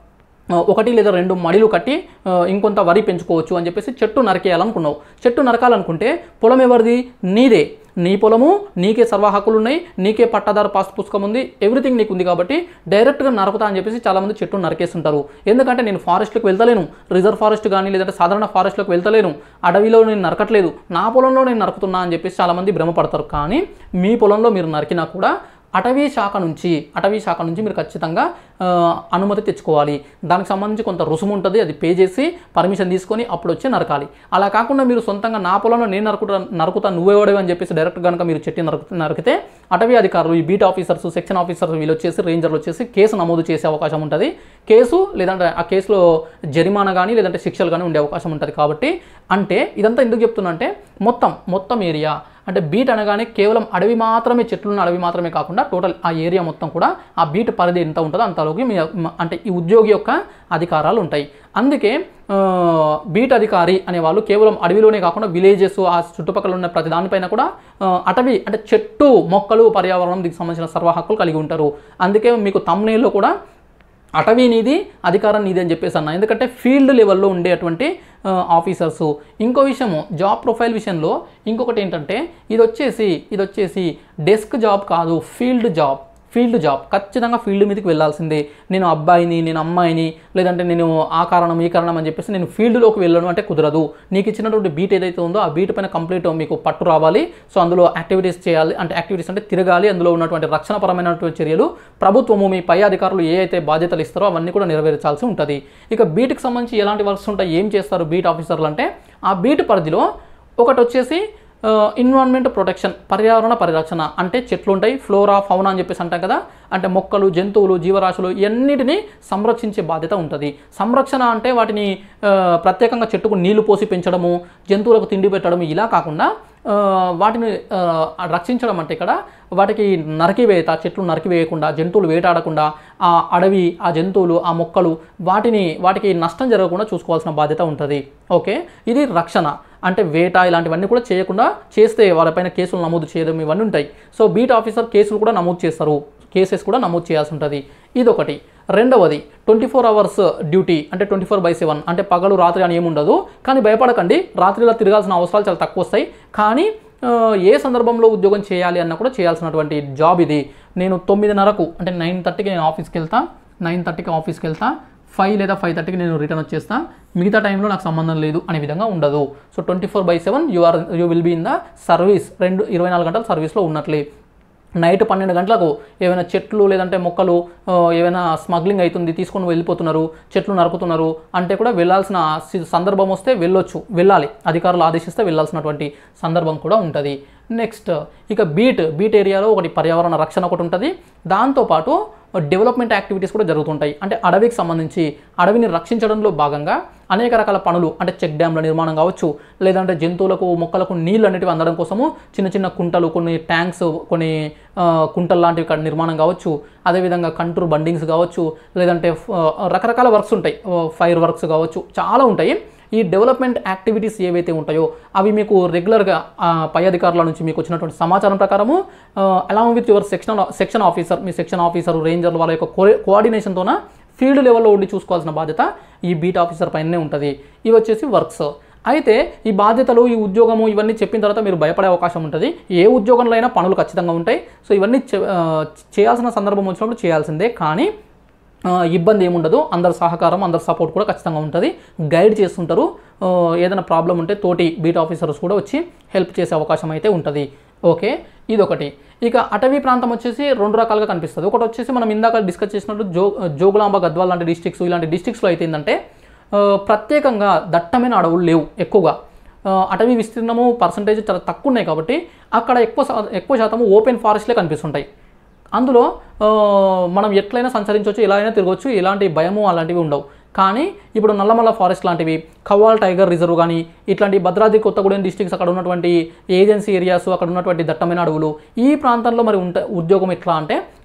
ఆ, ఒకటి లేదా రెండు మడిలు కట్టి ఆ, ఇంకొంత వరి పెంచుకోవచ్చు అని చెప్పేసి చెట్టు నరికేయాలనుకున్నావు చెట్టు నరకాలనుకుంటే పొలం ఎవరిది నీదే నీ పొలము నీకే సర్వ హక్కులు ఉన్నాయి నీకే పట్టాదారు పాస్ పుస్తకం ఉంది ఎవ్రీథింగ్ నీకు ఉంది కాబట్టి డైరెక్ట్గా నరకుతా అని చెప్పేసి చాలామంది చెట్టు నరికేస్తుంటారు ఎందుకంటే నేను ఫారెస్ట్లోకి వెళ్తలేను రిజర్వ్ ఫారెస్ట్ కానీ లేదంటే సాధారణ ఫారెస్ట్లోకి వెళ్తలేను అడవిలో నేను నరకట్లేదు నా పొలంలో నేను నరుకుతున్నా అని చెప్పేసి చాలామంది భ్రమపడతారు కానీ మీ పొలంలో మీరు నరికినా కూడా అటవీ శాఖ నుంచి అటవీ శాఖ నుంచి మీరు ఖచ్చితంగా ఆ, అనుమతి తెచ్చుకోవాలి దానికి సంబంధించి కొంత రుసుము ఉంటుంది అది పే చేసి పర్మిషన్ తీసుకొని అప్పుడు వచ్చి నరకాలి అలా కాకుండా మీరు సొంతంగా నా పొలంలో నేను నరుకుతా నరుకుతా నువ్వేవాడేవి అని చెప్పేసి డైరెక్ట్ కనుక మీరు చెట్టు నరుకు నరికితే అటవీ అధికారులు ఈ బీట్ ఆఫీసర్స్ సెక్షన్ ఆఫీసర్స్ వీళ్ళు వచ్చేసి రేంజర్లు వచ్చేసి కేసు నమోదు చేసే అవకాశం ఉంటుంది కేసు లేదంటే ఆ కేసులో జరిమానా కానీ లేదంటే శిక్షలు కానీ ఉండే అవకాశం ఉంటుంది కాబట్టి అంటే ఇదంతా ఎందుకు చెప్తున్నా అంటే మొత్తం మొత్తం ఏరియా అంటే బీట్ అనగానే కేవలం అడవి మాత్రమే చెట్లున్న అడవి మాత్రమే కాకుండా టోటల్ ఆ ఏరియా మొత్తం కూడా ఆ బీట్ పరిధి ఎంత ఉంటుందో అంతలోకి మీ అంటే ఈ ఉద్యోగి యొక్క అధికారాలు ఉంటాయి అందుకే ఆ, బీట్ అధికారి అనేవాళ్ళు కేవలం అడవిలోనే కాకుండా విలేజెస్ ఆ చుట్టుపక్కల ఉన్న ప్రతి దానిపైన కూడా ఆ, అటవీ అంటే చెట్టు మొక్కలు పర్యావరణం దీనికి సంబంధించిన సర్వ హక్కులు కలిగి ఉంటారు అందుకే మీకు తమ్నేల్లో కూడా అటవీ నీది అధికారం నీది అని చెప్పేసి అన్న ఎందుకంటే ఫీల్డ్ లెవెల్లో ఉండేటువంటి ఆ, ఆఫీసర్స్ ఇంకో విషయము జాబ్ ప్రొఫైల్ విషయంలో ఇంకొకటి ఏంటంటే ఇది వచ్చేసి ఇది వచ్చేసి డెస్క్ జాబ్ కాదు ఫీల్డ్ జాబ్ ఫీల్డ్ జాబ్ ఖచ్చితంగా ఫీల్డ్ మీదకి వెళ్ళాల్సిందే నేను అబ్బాయిని నేను అమ్మాయిని లేదంటే నేను ఆ కారణం ఈ కారణం అని చెప్పేసి నేను ఫీల్డ్లోకి వెళ్ళను అంటే కుదరదు నీకు ఇచ్చినటువంటి బీట్ ఏదైతే ఉందో ఆ బీట్ పైన కంప్లీట్ మీకు పట్టు రావాలి సో అందులో యాక్టివిటీస్ చేయాలి అంటే యాక్టివిటీస్ అంటే తిరగాలి అందులో ఉన్నటువంటి రక్షణపరమైనటువంటి చర్యలు ప్రభుత్వము మీ పై అధికారులు ఏ అయితే బాధ్యతలు ఇస్తారో అవన్నీ కూడా నెరవేర్చాల్సి ఉంటుంది ఇక బీట్కి సంబంధించి ఎలాంటి వర్క్స్ ఉంటాయి ఏం చేస్తారు బీట్ ఆఫీసర్లు అంటే ఆ బీట్ పరిధిలో ఒకటి వచ్చేసి ఇన్వాన్మెంట్ ప్రొటెక్షన్ పర్యావరణ పరిరక్షణ అంటే చెట్లు ఉంటాయి ఫ్లోరా ఫౌనా అని చెప్పేసి అంటాం కదా అంటే మొక్కలు జంతువులు జీవరాశులు ఇవన్నిటిని సంరక్షించే బాధ్యత ఉంటుంది సంరక్షణ అంటే వాటిని ఆ, ప్రత్యేకంగా చెట్టుకు నీళ్లు పోసి పెంచడము జంతువులకు తిండి పెట్టడం ఇలా కాకుండా ఆ, వాటిని ఆ, రక్షించడం అంటే ఇక్కడ వాటికి నరికివేత చెట్లు నరికివేయకుండా జంతువులు వేటాడకుండా ఆ అడవి ఆ జంతువులు ఆ మొక్కలు వాటిని వాటికి నష్టం జరగకుండా చూసుకోవాల్సిన బాధ్యత ఉంటుంది ఓకే ఇది రక్షణ అంటే వేట ఇలాంటివన్నీ కూడా చేయకుండా చేస్తే వాళ్ళపైన కేసులు నమోదు చేయడం ఇవన్నీ ఉంటాయి సో బీట్ ఆఫీసర్ కేసులు కూడా నమోదు చేస్తారు కేసెస్ కూడా నమోదు చేయాల్సి ఉంటుంది ఇదొకటి రెండవది ట్వంటీ ఫోర్ అవర్స్ డ్యూటీ అంటే ట్వంటీ ఫోర్ బై సెవెన్ అంటే పగలు రాత్రి అని ఏముండదు కానీ భయపడకండి రాత్రిలో తిరగాల్సిన అవసరాలు చాలా తక్కువ వస్తాయి కానీ ఆ, ఏ సందర్భంలో ఉద్యోగం చేయాలి అన్న కూడా చేయాల్సినటువంటి జాబ్ ఇది నేను తొమ్మిదిన్నరకు అంటే నైన్ థర్టీకి నేను ఆఫీస్కి వెళ్తా నైన్ థర్టీకి ఆఫీస్కి వెళ్తా ఫైవ్ లేదా ఫైవ్ థర్టీకి నేను రిటర్న్ వచ్చేస్తా మిగతా టైంలో నాకు సంబంధం లేదు అనే విధంగా ఉండదు so twenty four by seven you are you will be in the service రెండు ఇరవై నాలుగు గంటల సర్వీస్లో ఉన్నట్లే నైట్ పన్నెండు గంటలకు ఏమైనా చెట్లు లేదంటే మొక్కలు ఆ, ఏమైనా స్మగ్లింగ్ అవుతుంది తీసుకొని వెళ్ళిపోతున్నారు చెట్లు నరుకుతున్నారు అంటే కూడా వెళ్ళాల్సిన సి- సందర్భం వస్తే వెళ్ళొచ్చు వెళ్ళాలి అధికారులు ఆదేశిస్తే వెళ్ళాల్సినటువంటి సందర్భం కూడా ఉంటుంది నెక్స్ట్ ఇక బీట్ బీట్ ఏరియాలో ఒకటి పర్యావరణ రక్షణ ఒకటి ఉంటుంది దాంతోపాటు డెవలప్మెంట్ యాక్టివిటీస్ కూడా జరుగుతుంటాయి అంటే అడవికి సంబంధించి అడవిని రక్షించడంలో భాగంగా అనేక రకాల పనులు అంటే చెక్ డ్యామ్ల నిర్మాణం కావచ్చు లేదంటే జంతువులకు మొక్కలకు నీళ్ళు అనేటివి అందడం కోసము చిన్న చిన్న కుంటలు కొన్ని ట్యాంక్స్ కొన్ని ఆ, కుంటలు లాంటివి ఇక్కడ నిర్మాణం కావచ్చు అదేవిధంగా కంట్రోల్ బండింగ్స్ కావచ్చు లేదంటే ఆ, రకరకాల వర్క్స్ ఉంటాయి ఫైర్ వర్క్స్ కావచ్చు చాలా ఉంటాయి ఈ డెవలప్మెంట్ యాక్టివిటీస్ ఏవైతే ఉంటాయో అవి మీకు రెగ్యులర్గా ఆ, పై అధికారుల నుంచి మీకు వచ్చినటువంటి సమాచారం ప్రకారము along with your section section officer మీ సెక్షన్ ఆఫీసర్ రేంజర్లు వాళ్ళ యొక్క కో కోఆర్డినేషన్తోన ఫీల్డ్ లెవెల్లో ఉండి చూసుకోవాల్సిన బాధ్యత ఈ బీట్ ఆఫీసర్ పైనే ఉంటుంది ఇవి వచ్చేసి వర్క్స్ అయితే ఈ బాధ్యతలు ఈ ఉద్యోగము ఇవన్నీ చెప్పిన తర్వాత మీరు భయపడే అవకాశం ఉంటుంది ఏ ఉద్యోగంలో అయినా పనులు ఖచ్చితంగా ఉంటాయి సో ఇవన్నీ చే- ఆ, చేయాల్సిన సందర్భం వచ్చినప్పుడు చేయాల్సిందే కానీ ఆ, ఇబ్బంది ఏముండదు అందరి సహకారం అందరి సపోర్ట్ కూడా ఖచ్చితంగా ఉంటుంది గైడ్ చేస్తుంటారు ఆ, ఏదైనా ప్రాబ్లం ఉంటే తోటి బీట్ ఆఫీసర్స్ కూడా వచ్చి హెల్ప్ చేసే అవకాశం అయితే ఉంటుంది ఓకే ఇదొకటి ఇక అటవీ ప్రాంతం వచ్చేసి రెండు రకాలుగా కనిపిస్తుంది ఒకటి వచ్చేసి మనం ఇందాక డిస్కస్ చేసినట్టు జో జోగులాంబ గద్వాల్ లాంటి డిస్ట్రిక్ట్స్ ఇలాంటి డిస్ట్రిక్ట్స్లో అయితే ఏంటంటే ఆ, ప్రత్యేకంగా దట్టమైన అడవులు లేవు ఎక్కువగా ఆ, అటవీ విస్తీర్ణము పర్సంటేజ్ చాలా తక్కువ ఉన్నాయి కాబట్టి అక్కడ ఎక్కువ శా- ఎక్కువ శాతం ఓపెన్ ఫారెస్ట్లే కనిపిస్తుంటాయి అందులో ఆ, మనం ఎట్లయినా సంచరించవచ్చు ఎలా అయినా తిరగవచ్చు ఎలాంటి భయము అలాంటివి ఉండవు కానీ ఇప్పుడు నల్లమల్ల ఫారెస్ట్ లాంటివి కవ్వాల్ టైగర్ రిజర్వ్ కానీ ఇట్లాంటి భద్రాద్రి కొత్తగూడెం డిస్ట్రిక్ట్స్ అక్కడ ఉన్నటువంటి ఏజెన్సీ ఏరియాస్ అక్కడ ఉన్నటువంటి దట్టమైన అడవులు ఈ ప్రాంతంలో మరి ఉంట ఉద్యోగం ఎట్లా అంటే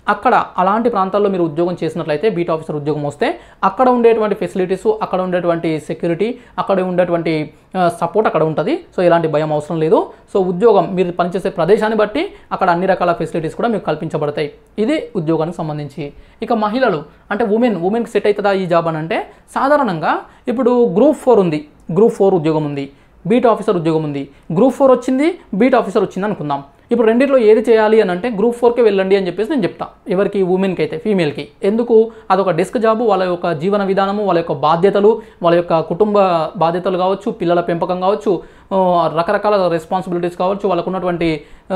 అక్కడ అలాంటి ప్రాంతాల్లో మీరు ఉద్యోగం చేసినట్లయితే బీట్ ఆఫీసర్ ఉద్యోగం వస్తే అక్కడ ఉండేటువంటి ఫెసిలిటీస్ అక్కడ ఉండేటువంటి సెక్యూరిటీ అక్కడ ఉండేటువంటి సపోర్ట్ అక్కడ ఉంటుంది సో ఎలాంటి భయం అవసరం లేదు సో ఉద్యోగం మీరు పనిచేసే ప్రదేశాన్ని బట్టి అక్కడ అన్ని రకాల ఫెసిలిటీస్ కూడా మీకు కల్పించబడతాయి ఇది ఉద్యోగానికి సంబంధించి ఇక మహిళలు అంటే ఉమెన్ ఉమెన్కి సెట్ అవుతుందా ఈ జాబ్ అని అంటే సాధారణంగా ఇప్పుడు గ్రూప్ ఫోర్ ఉంది గ్రూప్ ఫోర్ ఉద్యోగం ఉంది బీట్ ఆఫీసర్ ఉద్యోగం ఉంది గ్రూప్ ఫోర్ వచ్చింది బీట్ ఆఫీసర్ వచ్చింది అనుకుందాం ఇప్పుడు రెండిట్లో ఏది చేయాలి అని అంటే గ్రూప్ ఫోర్కే వెళ్ళండి అని చెప్పేసి నేను చెప్తా ఎవరికి ఉమెన్కి అయితే ఫీమేల్కి ఎందుకు అదొక డెస్క్ జాబు వాళ్ళ యొక్క జీవన విధానము వాళ్ళ యొక్క బాధ్యతలు వాళ్ళ యొక్క కుటుంబ బాధ్యతలు కావచ్చు పిల్లల పెంపకం కావచ్చు ఆ, రకరకాల రెస్పాన్సిబిలిటీస్ కావచ్చు వాళ్ళకు ఉన్నటువంటి ఆ,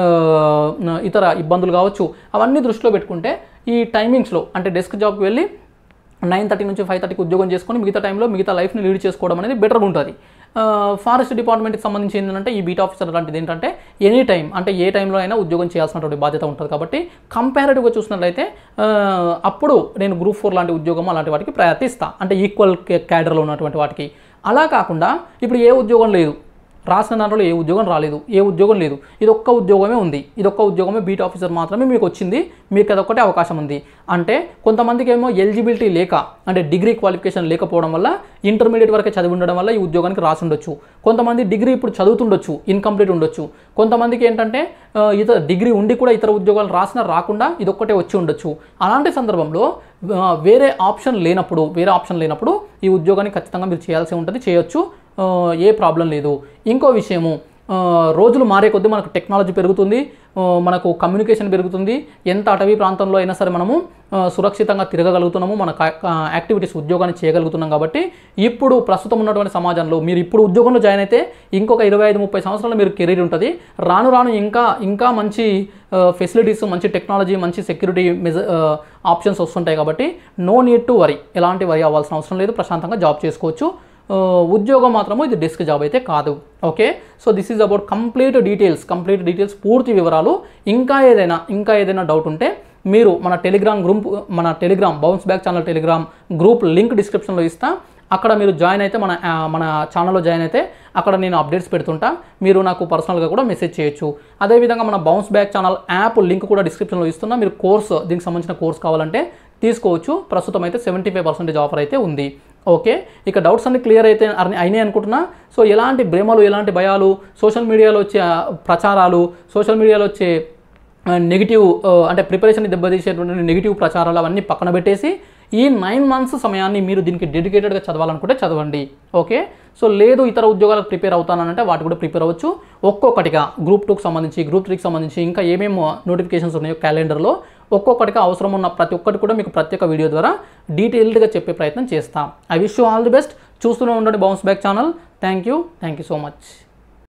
ఇతర ఇబ్బందులు కావచ్చు అవన్నీ దృష్టిలో పెట్టుకుంటే ఈ టైమింగ్స్లో అంటే డెస్క్ జాబ్కి వెళ్ళి నైన్ థర్టీ నుంచి ఫైవ్ థర్టీకి ఉద్యోగం చేసుకొని మిగతా టైంలో మిగతా లైఫ్ని లీడ్ చేసుకోవడం అనేది బెటర్గా ఉంటుంది ఫారెస్ట్ డిపార్ట్మెంట్కి సంబంధించి ఏంటంటే ఈ బీట్ ఆఫీసర్ లాంటిది ఏంటంటే ఎనీ టైం అంటే ఏ టైంలో అయినా ఉద్యోగం చేయాల్సినటువంటి బాధ్యత ఉంటుంది కాబట్టి కంపారిటివ్గా చూసినట్లయితే ఆ, అప్పుడు నేను గ్రూప్ ఫోర్ లాంటి ఉద్యోగం అలాంటి వాటికి ప్రయారిటీ ఇస్తా అంటే ఈక్వల్ క్యాడర్లో ఉన్నటువంటి వాటికి అలా కాకుండా ఇప్పుడు ఏ ఉద్యోగం లేదు రాసిన దాంట్లో ఏ ఉద్యోగం రాలేదు ఏ ఉద్యోగం లేదు ఇది ఒక్క ఉద్యోగమే ఉంది ఇది ఒక్క ఉద్యోగమే బీట్ ఆఫీసర్ మాత్రమే మీకు వచ్చింది మీకు అదొక్కటే అవకాశం ఉంది అంటే కొంతమందికి ఏమో ఎలిజిబిలిటీ లేక అంటే డిగ్రీ క్వాలిఫికేషన్ లేకపోవడం వల్ల ఇంటర్మీడియట్ వరకే చదివి ఉండడం వల్ల ఈ ఉద్యోగానికి రాసి ఉండొచ్చు కొంతమంది డిగ్రీ ఇప్పుడు చదువుతుండొచ్చు ఇన్కంప్లీట్ ఉండొచ్చు కొంతమందికి ఏంటంటే ఆ, ఇతర డిగ్రీ ఉండి కూడా ఇతర ఉద్యోగాలు రాసినా రాకుండా ఇదొక్కటే వచ్చి ఉండొచ్చు అలాంటి సందర్భంలో ఆ, వేరే ఆప్షన్ లేనప్పుడు వేరే ఆప్షన్ లేనప్పుడు ఈ ఉద్యోగాన్ని ఖచ్చితంగా మీరు చేయాల్సి ఉంటుంది చేయొచ్చు ఆ, ఏ ప్రాబ్లం లేదు ఇంకో విషయము ఆ, రోజులు మారే కొద్దీ మనకు టెక్నాలజీ పెరుగుతుంది ఆ, మనకు కమ్యూనికేషన్ పెరుగుతుంది ఎంత అటవీ ప్రాంతంలో అయినా సరే మనము ఆ, సురక్షితంగా తిరగగలుగుతున్నాము మన కా- కా- యాక్టివిటీస్ ఉద్యోగాన్ని చేయగలుగుతున్నాం కాబట్టి ఇప్పుడు ప్రస్తుతం ఉన్నటువంటి సమాజంలో మీరు ఇప్పుడు ఉద్యోగంలో జాయిన్ అయితే ఇంకొక ఇరవై ఐదు ముప్పై సంవత్సరాలు మీరు కెరీర్ ఉంటుంది రాను రాను ఇంకా ఇంకా మంచి ఫెసిలిటీస్ మంచి టెక్నాలజీ మంచి సెక్యూరిటీ మెజ ఆప్షన్స్ వస్తుంటాయి కాబట్టి నో నీడ్ టు వరీ ఎలాంటి వరీ అవ్వాల్సిన అవసరం లేదు ప్రశాంతంగా జాబ్ చేసుకోవచ్చు ఆ, ఉద్యోగం మాత్రము ఇది డెస్క్ జాబ్ అయితే కాదు okay so this is about complete details complete details పూర్తి వివరాలు ఇంకా ఏదైనా ఇంకా ఏదైనా డౌట్ ఉంటే మీరు మన టెలిగ్రామ్ గ్రూప్ మన Telegram bounce back channel Telegram group link డిస్క్రిప్షన్లో ఇస్తా అక్కడ మీరు జాయిన్ అయితే మన ఆ, మన ఛానల్లో జాయిన్ అయితే అక్కడ నేను అప్డేట్స్ పెడుతుంటా మీరు నాకు పర్సనల్గా కూడా మెసేజ్ చేయొచ్చు అదేవిధంగా మన bounce back channel app link కూడా డిస్క్రిప్షన్లో ఇస్తున్నా మీరు కోర్స్ దీనికి సంబంధించిన కోర్స్ కావాలంటే తీసుకోవచ్చు ప్రస్తుతం అయితే సెవెంటీ ఫైవ్ పర్సెంటేజ్ ఆఫర్ అయితే ఉంది ఓకే ఇక డౌట్స్ అన్ని క్లియర్ అయితే అన్ని అయినాయి అనుకుంటున్నా సో ఎలాంటి భ్రమలు ఎలాంటి భయాలు సోషల్ మీడియాలో వచ్చే ఆ, ప్రచారాలు సోషల్ మీడియాలో వచ్చే నెగిటివ్ అంటే ప్రిపరేషన్ దెబ్బతీసేటువంటి నెగిటివ్ ప్రచారాలు అవన్నీ పక్కన పెట్టేసి ఈ నైన్ మంత్స్ సమయాన్ని మీరు దీనికి డెడికేటెడ్గా చదవాలనుకుంటే చదవండి ఓకే సో లేదు ఇతర ఉద్యోగాలకు ప్రిపేర్ అవుతానంటే వాటి కూడా ప్రిపేర్ అవ్వచ్చు ఒక్కొక్కటిగా గ్రూప్ టూకి సంబంధించి గ్రూప్ త్రీకి సంబంధించి ఇంకా ఏమేమి నోటిఫికేషన్స్ ఉన్నాయో క్యాలెండర్లో ఒక్కొక్కటిగా అవసరం ఉన్న ప్రతి ఒక్కటి కూడా మీకు ప్రత్యేక వీడియో ద్వారా డీటెయిల్డ్గా చెప్పే ప్రయత్నం చేస్తాం I wish you all the best చూస్తూనే ఉండండి bounce back channel thank you thank you so much